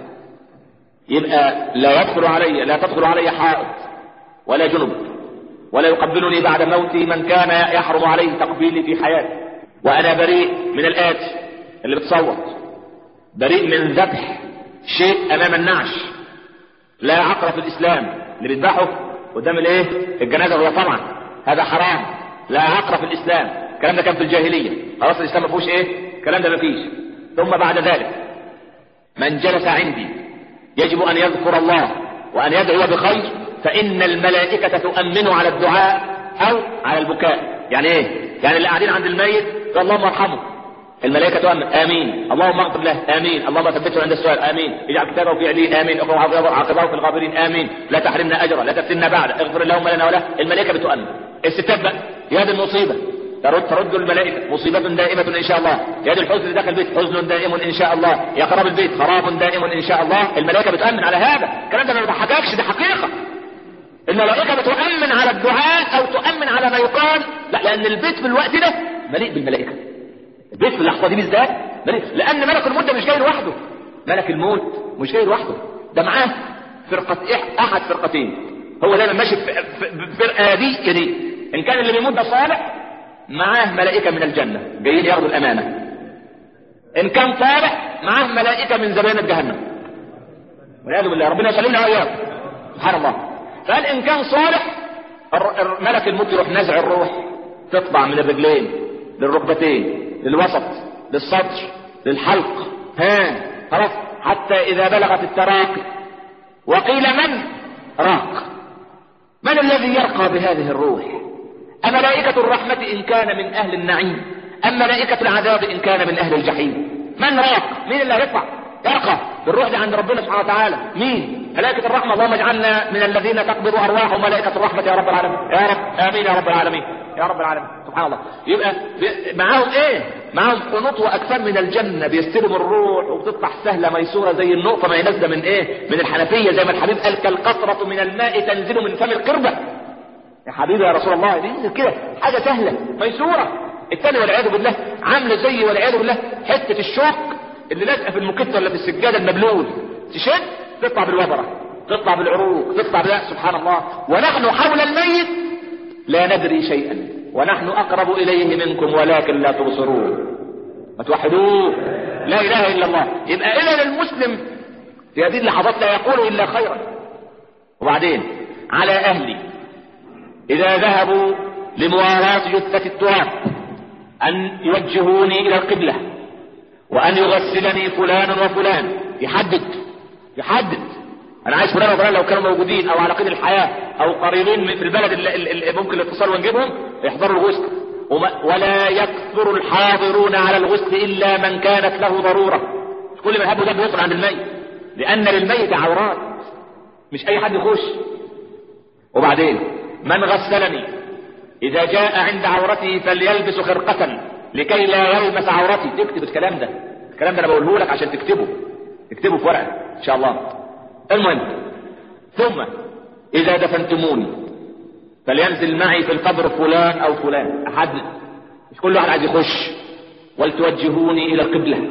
يبقى لا يدخل علي لا تدخل علي حائط ولا جنب ولا يقبلني بعد موتي من كان يحرم عليه تقبيلي في حياتي وانا بريء من الاتي اللي بتصوت بريء من ذبح شيء امام النعش لا عقل في الاسلام اللي بيذبحه قدام الايه الجنازه هو طبعا هذا حرام لا عقل في الاسلام الكلام ده كان في الجاهليه خلاص الاسلام ما فيهوش ايه الكلام ده ما فيش ثم بعد ذلك من جلس عندي يجب ان يذكر الله وان يدعو بخير فان الملائكه تؤمن على الدعاء او على البكاء يعني ايه يعني اللي قاعدين عند الميت اللهم ارحمه الملائكة تؤمن آمين اللهم اغفر له آمين اللهم ثبته عند السؤال آمين اجعل كتابه في عليه آمين اقرأ عقبه في الغابرين آمين لا تحرمنا أجرا لا تفتنا بعد اغفر اللهم لنا وله الملائكة بتؤمن الستات بقى يا دي المصيبة ترد ترد الملائكة مصيبة دائمة إن شاء الله يا دي الحزن داخل البيت حزن دائم إن شاء الله يا خراب البيت خراب دائم إن شاء الله الملائكة بتؤمن على هذا الكلام ده ما بيضحككش دي حقيقة الملائكة بتؤمن على الدعاء أو تؤمن على ما يقال لا لأن البيت في الوقت ده مليء بالملائكة البيت في اللحظة دي بالذات مليء لأن ملك الموت ده مش جاي لوحده ملك الموت مش جاي لوحده ده معاه فرقة أحد فرقتين هو دايما ماشي في فرقة دي دي إن كان اللي بيموت ده صالح معاه ملائكة من الجنة جايين ياخدوا الأمانة إن كان طالح معاه ملائكة من زبانة جهنم والعياذ بالله ربنا يسلمنا وإياكم سبحان الله فقال إن كان صالح ملك الموت يروح نزع الروح تطلع من الرجلين للركبتين للوسط للصدر للحلق ها خلاص حتى إذا بلغت التراقي وقيل من راق من الذي يرقى بهذه الروح أملائكة الرحمة إن كان من أهل النعيم أم ملائكة العذاب إن كان من أهل الجحيم من راق مين اللي هيطلع يرقى بالروح دي عند ربنا سبحانه وتعالى مين ملائكة الرحمة اللهم اجعلنا من الذين تقبض أرواحهم ملائكة الرحمة يا رب العالمين يا رب آمين يا رب العالمين يا رب العالمين سبحان الله يبقى معاهم ايه معاهم قنوط واكفان من الجنة بيستلم الروح وبتطلع سهلة ميسورة زي النقطة ما هي نازلة من ايه من الحنفية زي ما الحبيب قال كالقطرة من الماء تنزل من فم القربة يا حبيبي يا رسول الله دي كده حاجة سهلة ميسورة الثاني والعياذ بالله عامله زي والعياذ بالله حتة الشوك اللي لازقه في المكتة ولا في السجادة المبلول تشد تطلع بالوبرة تطلع بالعروق تطلع بلا سبحان الله ونحن حول الميت لا ندري شيئا ونحن اقرب اليه منكم ولكن لا تبصرون ما توحدوه لا اله الا الله يبقى اذا المسلم في هذه اللحظات لا يقول الا خيرا وبعدين على اهلي اذا ذهبوا لمواراة جثة التراب ان يوجهوني الى القبلة وان يغسلني فلان وفلان يحدد يحدد انا عايز فلان وفلان لو كانوا موجودين او على قيد الحياة او قريبين في البلد اللي, اللي ممكن الاتصال ونجيبهم يحضروا الغسل ولا يكثر الحاضرون على الغسل الا من كانت له ضرورة كل ما هبه ده بيطلع عند الميت لان للميت عورات مش اي حد يخش وبعدين من غسلني اذا جاء عند عورته فليلبس خرقة لكي لا يلمس عورتي تكتب الكلام ده الكلام ده انا بقوله لك عشان تكتبه تكتبه في ورقة ان شاء الله المهم ثم اذا دفنتموني فلينزل معي في القبر فلان او فلان احد مش كل واحد عايز يخش ولتوجهوني الى القبلة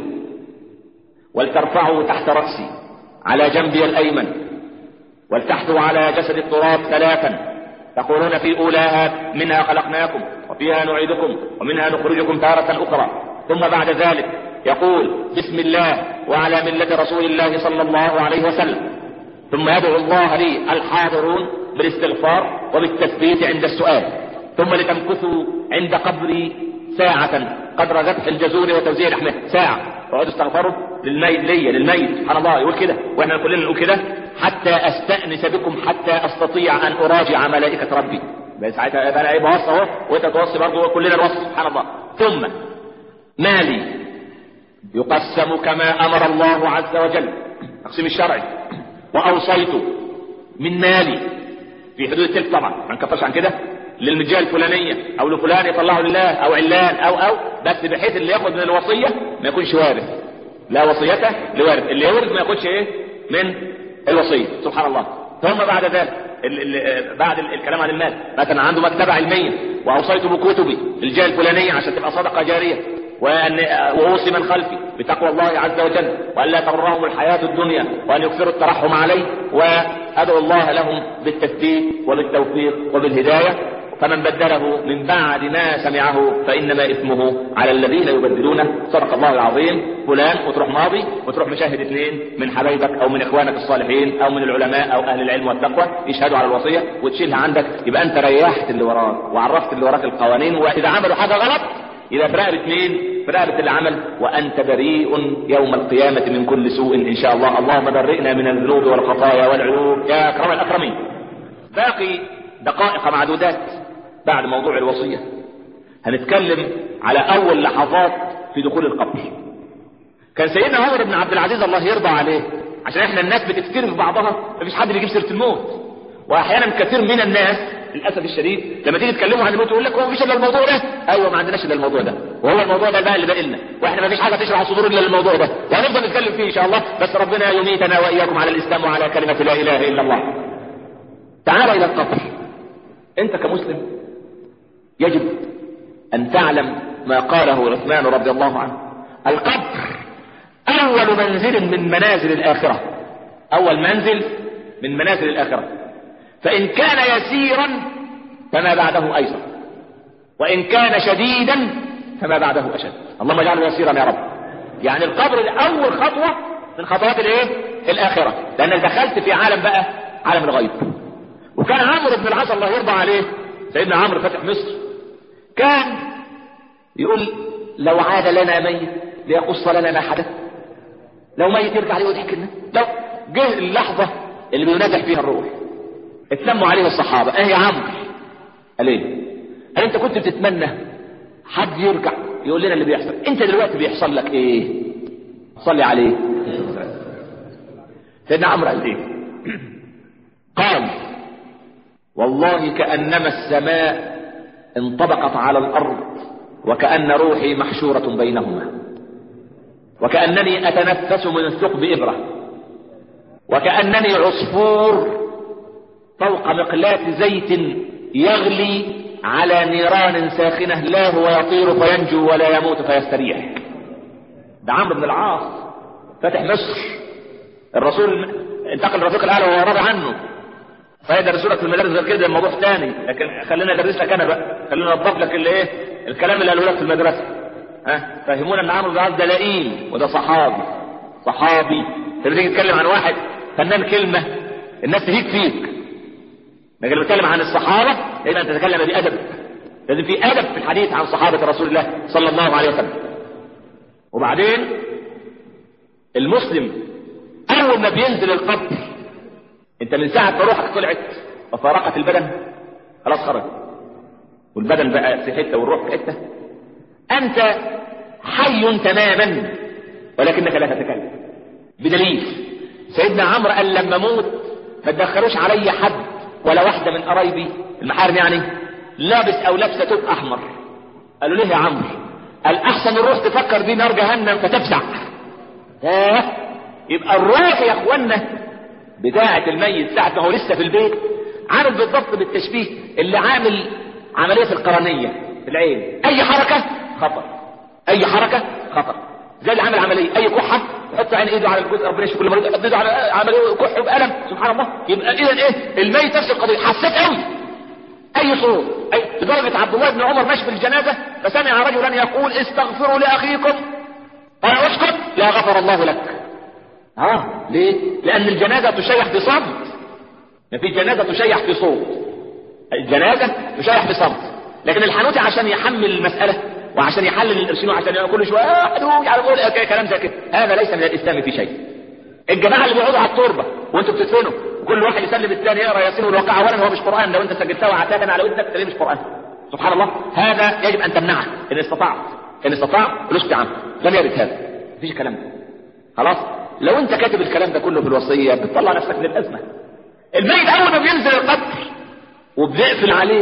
ولترفعوا تحت رأسي على جنبي الايمن ولتحثوا على جسد التراب ثلاثا تقولون في اولاها منها خلقناكم وفيها نعيدكم ومنها نخرجكم تارة اخرى ثم بعد ذلك يقول بسم الله وعلى ملة رسول الله صلى الله عليه وسلم ثم يدعو الله لي الحاضرون بالاستغفار وبالتثبيت عند السؤال ثم لتمكثوا عند قبري ساعة قدر ذبح الجزور وتوزيع لحمه ساعة اقعدوا استغفروا للميت ليا للميت سبحان الله يقول كده واحنا كلنا نقول كده حتى استأنس بكم حتى استطيع ان اراجع ملائكة ربي بس ساعتها انا ايه بوصي اهو وانت توصي برضه وكلنا نوصي سبحان الله ثم مالي يقسم كما امر الله عز وجل تقسيم الشرعي واوصيت من مالي في حدود التلك طبعا ما نكفرش عن كده للمجال الفلانيه او لفلان يطلعه لله او علان او او بس بحيث اللي ياخد من الوصيه ما يكونش وارث لا وصيته لوارث اللي يورث ما ياخدش ايه من الوصيه سبحان الله ثم بعد ذلك ال ال بعد ال الكلام عن المال مثلا عنده مكتبه علميه واوصيت بكتبي الجهه الفلانيه عشان تبقى صدقه جاريه وأن وأوصي من خلفي بتقوى الله عز وجل وأن لا تغرهم الحياة الدنيا وأن يكثروا الترحم عليه وأدعو الله لهم بالتثبيت وبالتوفيق وبالهداية فمن بدله من بعد ما سمعه فإنما إثمه على الذين يبدلونه صدق الله العظيم فلان وتروح ماضي وتروح مشاهد اثنين من حبايبك أو من إخوانك الصالحين أو من العلماء أو أهل العلم والتقوى يشهدوا على الوصية وتشيلها عندك يبقى أنت ريحت اللي وراك وعرفت اللي وراك القوانين وإذا عملوا حاجة غلط إذا في رقبة مين؟ في رقبة العمل وأنت بريء يوم القيامة من كل سوء إن شاء الله اللهم برئنا من الذنوب والخطايا والعيوب يا أكرم الأكرمين باقي دقائق معدودات بعد موضوع الوصية هنتكلم على أول لحظات في دخول القبر كان سيدنا عمر بن عبد العزيز الله يرضى عليه عشان احنا الناس بتفتكر في بعضها مفيش حد بيجيب سيرة الموت واحيانا كثير من الناس للاسف الشديد لما تيجي تكلموا عن الموت يقول لك هو مفيش الا الموضوع ده ايوه ما عندناش الا الموضوع ده وهو الموضوع ده بقى اللي باقي لنا واحنا مفيش حاجه تشرح الصدور الا الموضوع ده وهنفضل نتكلم فيه ان شاء الله بس ربنا يميتنا واياكم على الاسلام وعلى كلمه لا اله الا الله تعال الى القبر انت كمسلم يجب ان تعلم ما قاله عثمان رضي الله عنه القبر اول منزل من منازل الاخره اول منزل من منازل الاخره فإن كان يسيرا فما بعده أيسر وإن كان شديدا فما بعده أشد اللهم اجعله يسيرا يا رب يعني القبر أول خطوة من خطوات الايه الآخرة لأنك دخلت في عالم بقى عالم الغيب وكان عمرو بن العاص الله يرضى عليه سيدنا عمرو فتح مصر كان يقول لو عاد لنا ميت ليقص لنا ما حدث لو ميت يرجع لي ويضحك لنا لو جه اللحظة اللي بينازح فيها الروح اتلموا عليه الصحابة ايه يا عمرو قال ايه قال انت كنت بتتمنى حد يرجع يقول لنا اللي بيحصل انت دلوقتي بيحصل لك ايه صلي عليه سيدنا عمرو قال ايه قال والله كأنما السماء انطبقت على الأرض وكأن روحي محشورة بينهما وكأنني أتنفس من ثقب إبرة وكأنني عصفور فوق مقلاة زيت يغلي على نيران ساخنة لا هو يطير فينجو ولا يموت فيستريح ده عمرو بن العاص فاتح مصر الرسول انتقل الرفيق الاعلى وهو راضي عنه فيدرس لك في المدارس غير كده موضوع ثاني لكن خلينا ادرس لك انا بقى خلينا نوضح لك اللي ايه الكلام اللي قالوا لك في المدرسه ها فهمونا ان عمرو بن العاص ده لئيم وده صحابي صحابي انت بتيجي تتكلم عن واحد فنان كلمه الناس تهيج فيك لكن لما تتكلم عن الصحابه يجب ان تتكلم بادب لازم في ادب في الحديث عن صحابه رسول الله صلى الله عليه وسلم وبعدين المسلم اول ما بينزل القبر انت من ساعه ما روحك طلعت وفارقت البدن خلاص خرج والبدن بقى في حته والروح في حته انت حي تماما ولكنك لا تتكلم بدليل سيدنا عمرو قال لما اموت ما تدخلوش علي حد ولا واحده من قرايبي المحارم يعني لابس او لابسه توب احمر قالوا ليه يا عمرو قال احسن الروح تفكر دي نار جهنم فتفزع اه يبقى الروح يا اخوانا بتاعة الميت ساعة ما هو لسه في البيت عامل بالضبط بالتشبيه اللي عامل عملية في القرنية في العين أي حركة خطر أي حركة خطر زي اللي عامل عملية أي كحة يحط عين إيده على الجزء ربنا يشفي كل مريض يحط إيده على عملية كح بألم سبحان الله يبقى إذا إيه الميت نفس القضية حسيت قوي أي صوت أي لدرجة عبد الله بن عمر ماشي في الجنازة فسمع رجلا يقول استغفروا لأخيكم قال اسكت لا غفر الله لك اه ليه لان الجنازة تشيح بصمت ما في جنازة تشيح بصوت الجنازة تشيح بصمت لكن الحانوتي عشان يحمل المسألة وعشان يحلل القرشين وعشان يقول كل شوية آه يعني يقول كلام زي كده هذا ليس من الاسلام في شيء الجماعة اللي بيقعدوا على التربة وانتوا بتدفنوا وكل واحد يسلم الثاني يقرا ياسين والواقع اولا هو مش قران لو انت سجلتها وعتادا على ودنك تلاقيه مش قران سبحان الله هذا يجب ان تمنعه ان استطعت ان استطاع الاسكت عنه لم يرد هذا مفيش كلام ده خلاص لو انت كاتب الكلام ده كله في الوصيه بتطلع نفسك من الازمه الميت اول ما بينزل القبر وبنقفل عليه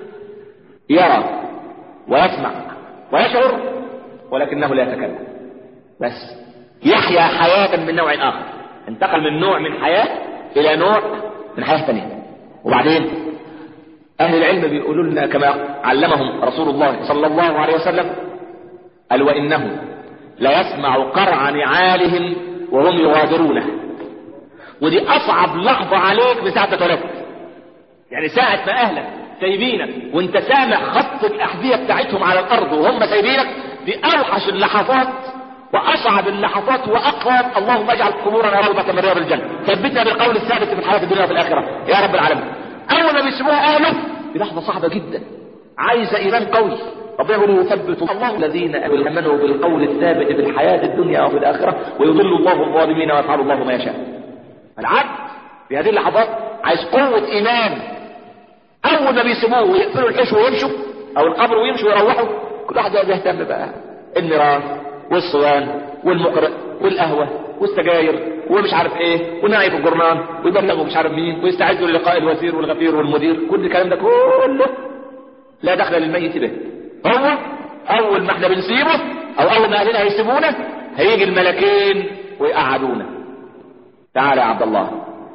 يرى ويسمع ويشعر ولكنه لا يتكلم بس يحيا حياة من نوع آخر انتقل من نوع من حياة إلى نوع من حياة ثانية وبعدين أهل العلم بيقولوا لنا كما علمهم رسول الله صلى الله عليه وسلم قال وإنه لا يسمع قرع نعالهم وهم يغادرونه ودي أصعب لحظة عليك من ساعة ما اتولدت يعني ساعة ما أهلك سايبينك وانت سامع خط الأحذية بتاعتهم على الأرض وهم سايبينك دي أوحش اللحظات وأصعب اللحظات وأقوى اللهم اجعل قبورنا روضة من رياض الجنة ثبتنا بالقول الثابت في الحياة الدنيا وفي الآخرة يا رب العالمين أول ما بيسموها أهله دي لحظة صعبة جدا عايزة إيمان قوي ربنا يقول يثبت الله الذين امنوا بالقول الثابت في الحياه الدنيا وفي الاخره ويضل الله الظالمين ويفعل الله ما يشاء. العبد في هذه اللحظات عايز قوه ايمان اول ما بيسيبوه ويقفلوا الحش ويمشوا او القبر ويمشوا ويروحوا كل واحد يهتم بقى النيران والصوان والمقرئ والقهوه والسجاير ومش عارف ايه ونعي في الجرنان ويبلغوا مش عارف مين ويستعدوا للقاء الوزير والغفير والمدير كل الكلام ده كله لا دخل للميت به هو اول ما احنا بنسيبه او اول ما اهلنا هيسيبونا هيجي الملكين ويقعدونا تعال يا عبد الله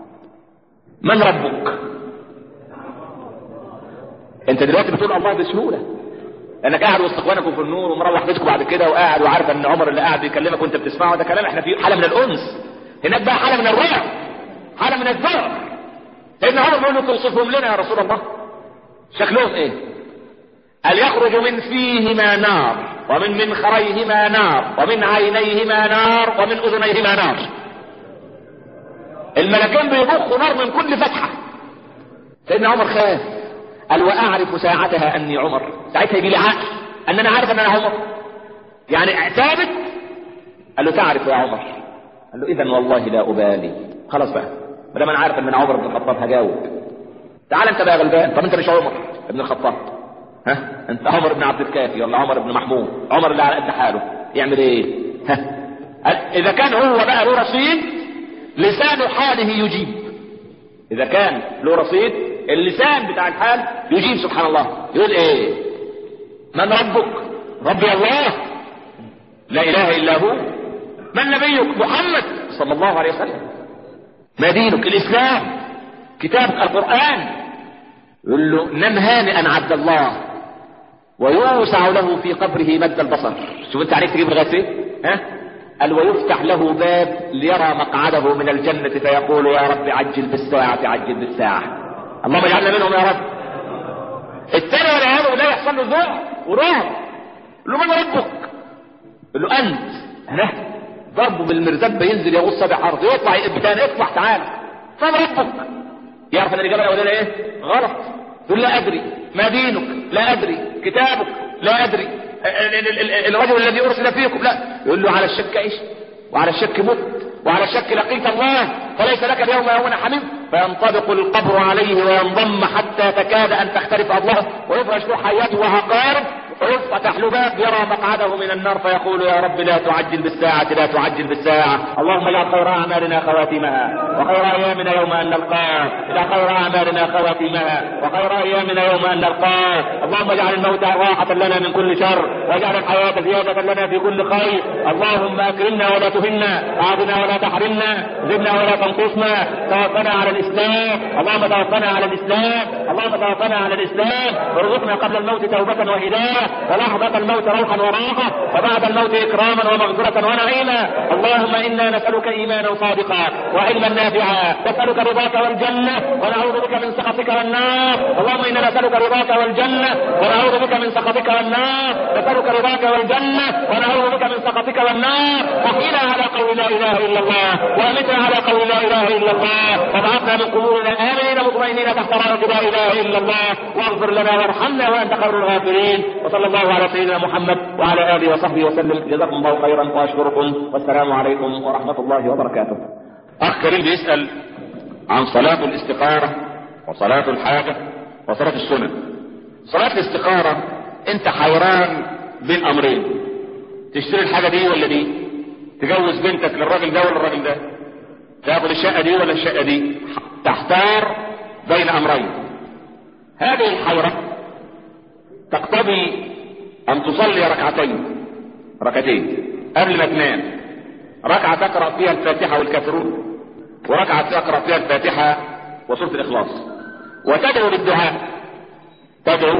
من ربك انت دلوقتي بتقول الله بسهوله لانك قاعد وسط اخوانك في النور ومروح بيتكم بعد كده وقاعد وعارف ان عمر اللي قاعد بيكلمك وانت بتسمعه ده كلام احنا في حاله من الانس هناك بقى حاله من الرعب حاله من الذعر سيدنا عمر بيقول له توصفهم لنا يا رسول الله شكلهم ايه قال يخرج من فيهما نار ومن منخريهما نار ومن عينيهما نار ومن اذنيهما نار الملكين بيبخوا نار من كل فتحة سيدنا عمر خاف قال واعرف ساعتها اني عمر ساعتها يجي لي عقل ان انا عارف ان انا عمر يعني ثابت قال له تعرف يا عمر قال له اذا والله لا ابالي خلاص بقى ما دام انا عارف ان انا عمر بن الخطاب هجاوب تعال انت بقى غلبان طب انت مش عمر ابن الخطاب ها انت عمر بن عبد الكافي ولا عمر بن محمود عمر اللي على قد حاله يعمل ايه ها اذا كان هو بقى له رصيد لسان حاله يجيب اذا كان له رصيد اللسان بتاع الحال يجيب سبحان الله يقول ايه من ربك ربي الله لا اله الا هو من نبيك محمد صلى الله عليه وسلم ما دينك الاسلام كتاب القران يقول له نم هانئا عبد الله ويوسع له في قبره مد البصر شوف انت عليك تجيب لغايه ايه ها قال ويفتح له باب ليرى مقعده من الجنة فيقول يا رب عجل بالساعة عجل بالساعة اللهم اجعلنا منهم يا رب التاني والعياذ بالله يحصل له ذوق ورعب يقول له من ربك؟ يقول له انت انا ضربه بالمرزبة ينزل يغوص سبع ارض يطلع يقبتان اطلع تعال من ربك؟ يعرف ان الاجابه الاولانيه ايه؟ غلط يقول لا ادري ما دينك؟ لا ادري كتابك؟ لا ادري الرجل الذي ارسل فيكم لا يقول له على الشك ايش وعلى الشك مت وعلى الشك لقيت الله فليس لك اليوم يوم حميم فينطبق القبر عليه وينضم حتى تكاد ان تختلف اضلاعه ويفرش له حياته وهقارب ويفتح له باب يرى مقعده من النار فيقول يا رب لا تعجل بالساعة لا تعجل بالساعة اللهم اجعل خير اعمالنا خواتمها وخير ايامنا يوم ان نلقاك اجعل خير اعمالنا خواتمها وخير ايامنا يوم ان نلقاك اللهم اجعل الموت راحة لنا من كل شر واجعل الحياة زيادة لنا في كل خير اللهم اكرمنا ولا تهنا اعطنا ولا تحرمنا زدنا ولا تنقصنا توفنا على الاسلام اللهم توفنا على الاسلام اللهم توفنا على الاسلام وارزقنا قبل الموت توبة وهداية ولحظة الموت روحا وراحة وبعد الموت إكراما ومغفرة ونعيما اللهم إنا نسألك إيمانا صادقا وعلما نافعا نسألك رضاك والجنة ونعوذ بك من سخطك والنار اللهم إنا نسألك رضاك والجنة ونعوذ بك من سخطك والنار نسألك رضاك والجنة ونعوذ بك من سخطك والنار أحينا على قول لا إله إلا الله وأمتنا على قول لا إله إلا الله وابعثنا من قبورنا آمنين مطمئنين تحت راية لا إله إلا الله واغفر لنا وارحمنا وأنت خير الغافرين وصلى الله على سيدنا محمد وعلى اله وصحبه وسلم جزاكم الله خيرا واشكركم والسلام عليكم ورحمه الله وبركاته. اخ كريم بيسال عن صلاه الاستخاره وصلاه الحاجه وصلاه السنن. صلاه الاستخاره انت حيران بين امرين تشتري الحاجه دي ولا دي؟ تجوز بنتك للراجل ده ولا الراجل ده؟ تاخد الشقه دي ولا الشقه دي؟ تحتار بين امرين. هذه الحيره تقتضي ان تصلي ركعتين ركعتين قبل ما تنام ركعة تقرأ فيها الفاتحة والكافرون وركعة تقرأ فيها الفاتحة وسورة الإخلاص وتدعو بالدعاء تدعو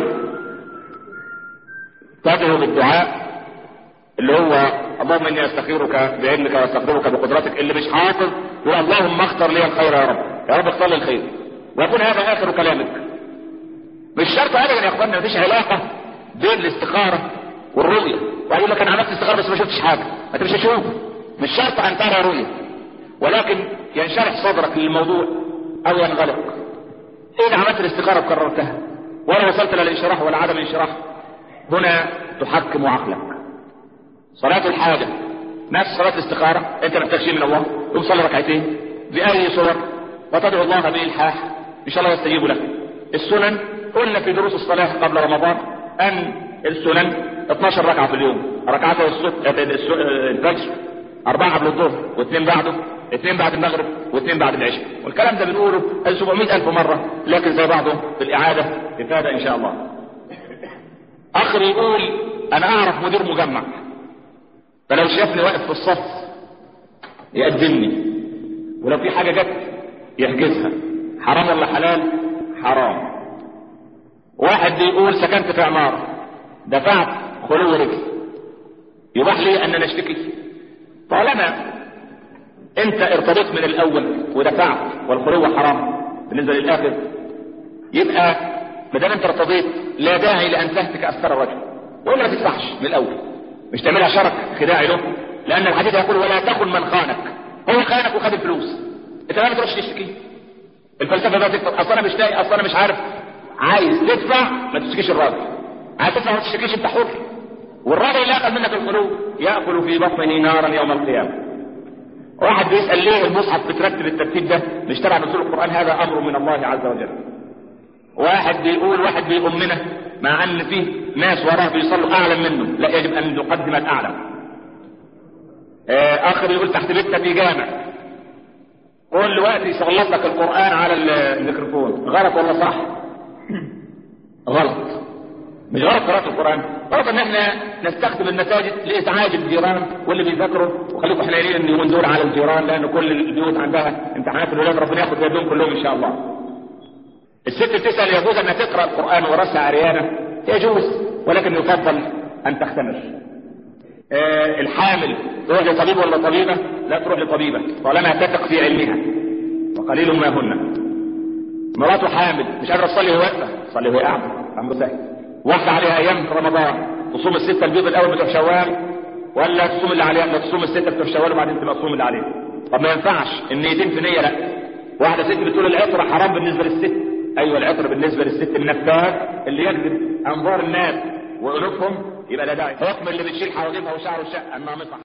تدعو بالدعاء اللي هو اللهم اني استخيرك بعلمك واستقدرك بقدرتك اللي مش حافظ يقول اللهم اختر لي الخير يا رب يا رب اختار لي الخير ويكون هذا اخر كلامك مش شرط ابدا يا اخوانا مفيش علاقه بين الاستخاره والرؤيه ويقول لك انا عملت استخاره بس ما شفتش حاجه انت مش هتشوف مش شرط ان ترى رؤيه ولكن ينشرح صدرك للموضوع او ينغلق اذا عملت الاستخاره وكررتها ولا وصلت لا الانشراح ولا عدم الانشراح هنا تحكم عقلك صلاة الحاجة نفس صلاة الاستخارة انت محتاج شيء من الله تقوم صلي ركعتين بأي صور وتدعو الله بإلحاح إن شاء الله يستجيب لك السنن قلنا في دروس الصلاة قبل رمضان أن السنن 12 ركعة في اليوم ركعتين الفجر أربعة قبل الظهر واثنين بعده اثنين بعد المغرب واثنين بعد العشاء والكلام ده بنقوله 700 ألف مرة لكن زي بعضه في الإعادة إفادة إن شاء الله أخر يقول أنا أعرف مدير مجمع فلو شافني واقف في الصف يقدمني ولو في حاجة جت يحجزها حرام ولا حلال حرام واحد بيقول سكنت في عمارة دفعت خلو رجل يباح لي ان انا اشتكي طالما انت ارتضيت من الاول ودفعت والخلو حرام بالنسبة للاخر يبقى ما دام انت ارتضيت لا داعي لان تهتك اثر الرجل ولا ما تدفعش من الاول مش تعملها شرك خداعي له لان الحديث يقول ولا تخن من خانك هو خانك وخد الفلوس انت ما تروحش تشتكي الفلسفه بقى تكتب اصل انا مش لاقي اصل انا مش عارف عايز تدفع ما تشتكيش الراجل عايز تدفع ما تشتكيش انت حر والراجل اللي اخذ منك القلوب ياكل في بطنه نارا يوم القيامه واحد بيسال ليه المصحف بترتب الترتيب ده مش تبع نزول القران هذا امر من الله عز وجل واحد بيقول واحد بيؤمنه مع ان فيه ناس وراه بيصلوا اعلم منه لا يجب ان نقدم الاعلم اخر يقول تحت بيتنا في جامع قول دلوقتي يسلط لك القرآن على الميكروفون غلط ولا صح؟ غلط مش غلط قراءة القرآن غلط ان احنا نستخدم المساجد لازعاج الجيران واللي بيذاكروا وخليكم حنينين اليومين دول على الجيران لان كل البيوت عندها امتحانات الولاد ربنا ياخد بيدهم كلهم ان شاء الله. الست بتسأل يجوز انها تقرأ القرآن وراسها عريانة يجوز ولكن يفضل ان تختمر. آه الحامل تروح لطبيب ولا طبيبة؟ لا تروح لطبيبة طالما تثق في علمها وقليل ما هن. مراته حامل مش قادرة تصلي وهي واقفة تصلي وهي قاعدة أمر سهل. واحدة عليها أيام رمضان تصوم الستة البيض الأول بتوع شوال ولا تصوم اللي عليها لا تصوم الستة بتوع شوال وبعدين تبقى تصوم اللي عليها. طب ما ينفعش النيتين في نية لا. واحدة ست بتقول العطر حرام بالنسبة للست. أيوة العطر بالنسبة للست النفاث اللي يجذب أنظار الناس وقلوبهم يبقى لا داعي. حكم اللي بتشيل حواجبها وشعر وشقة النامصة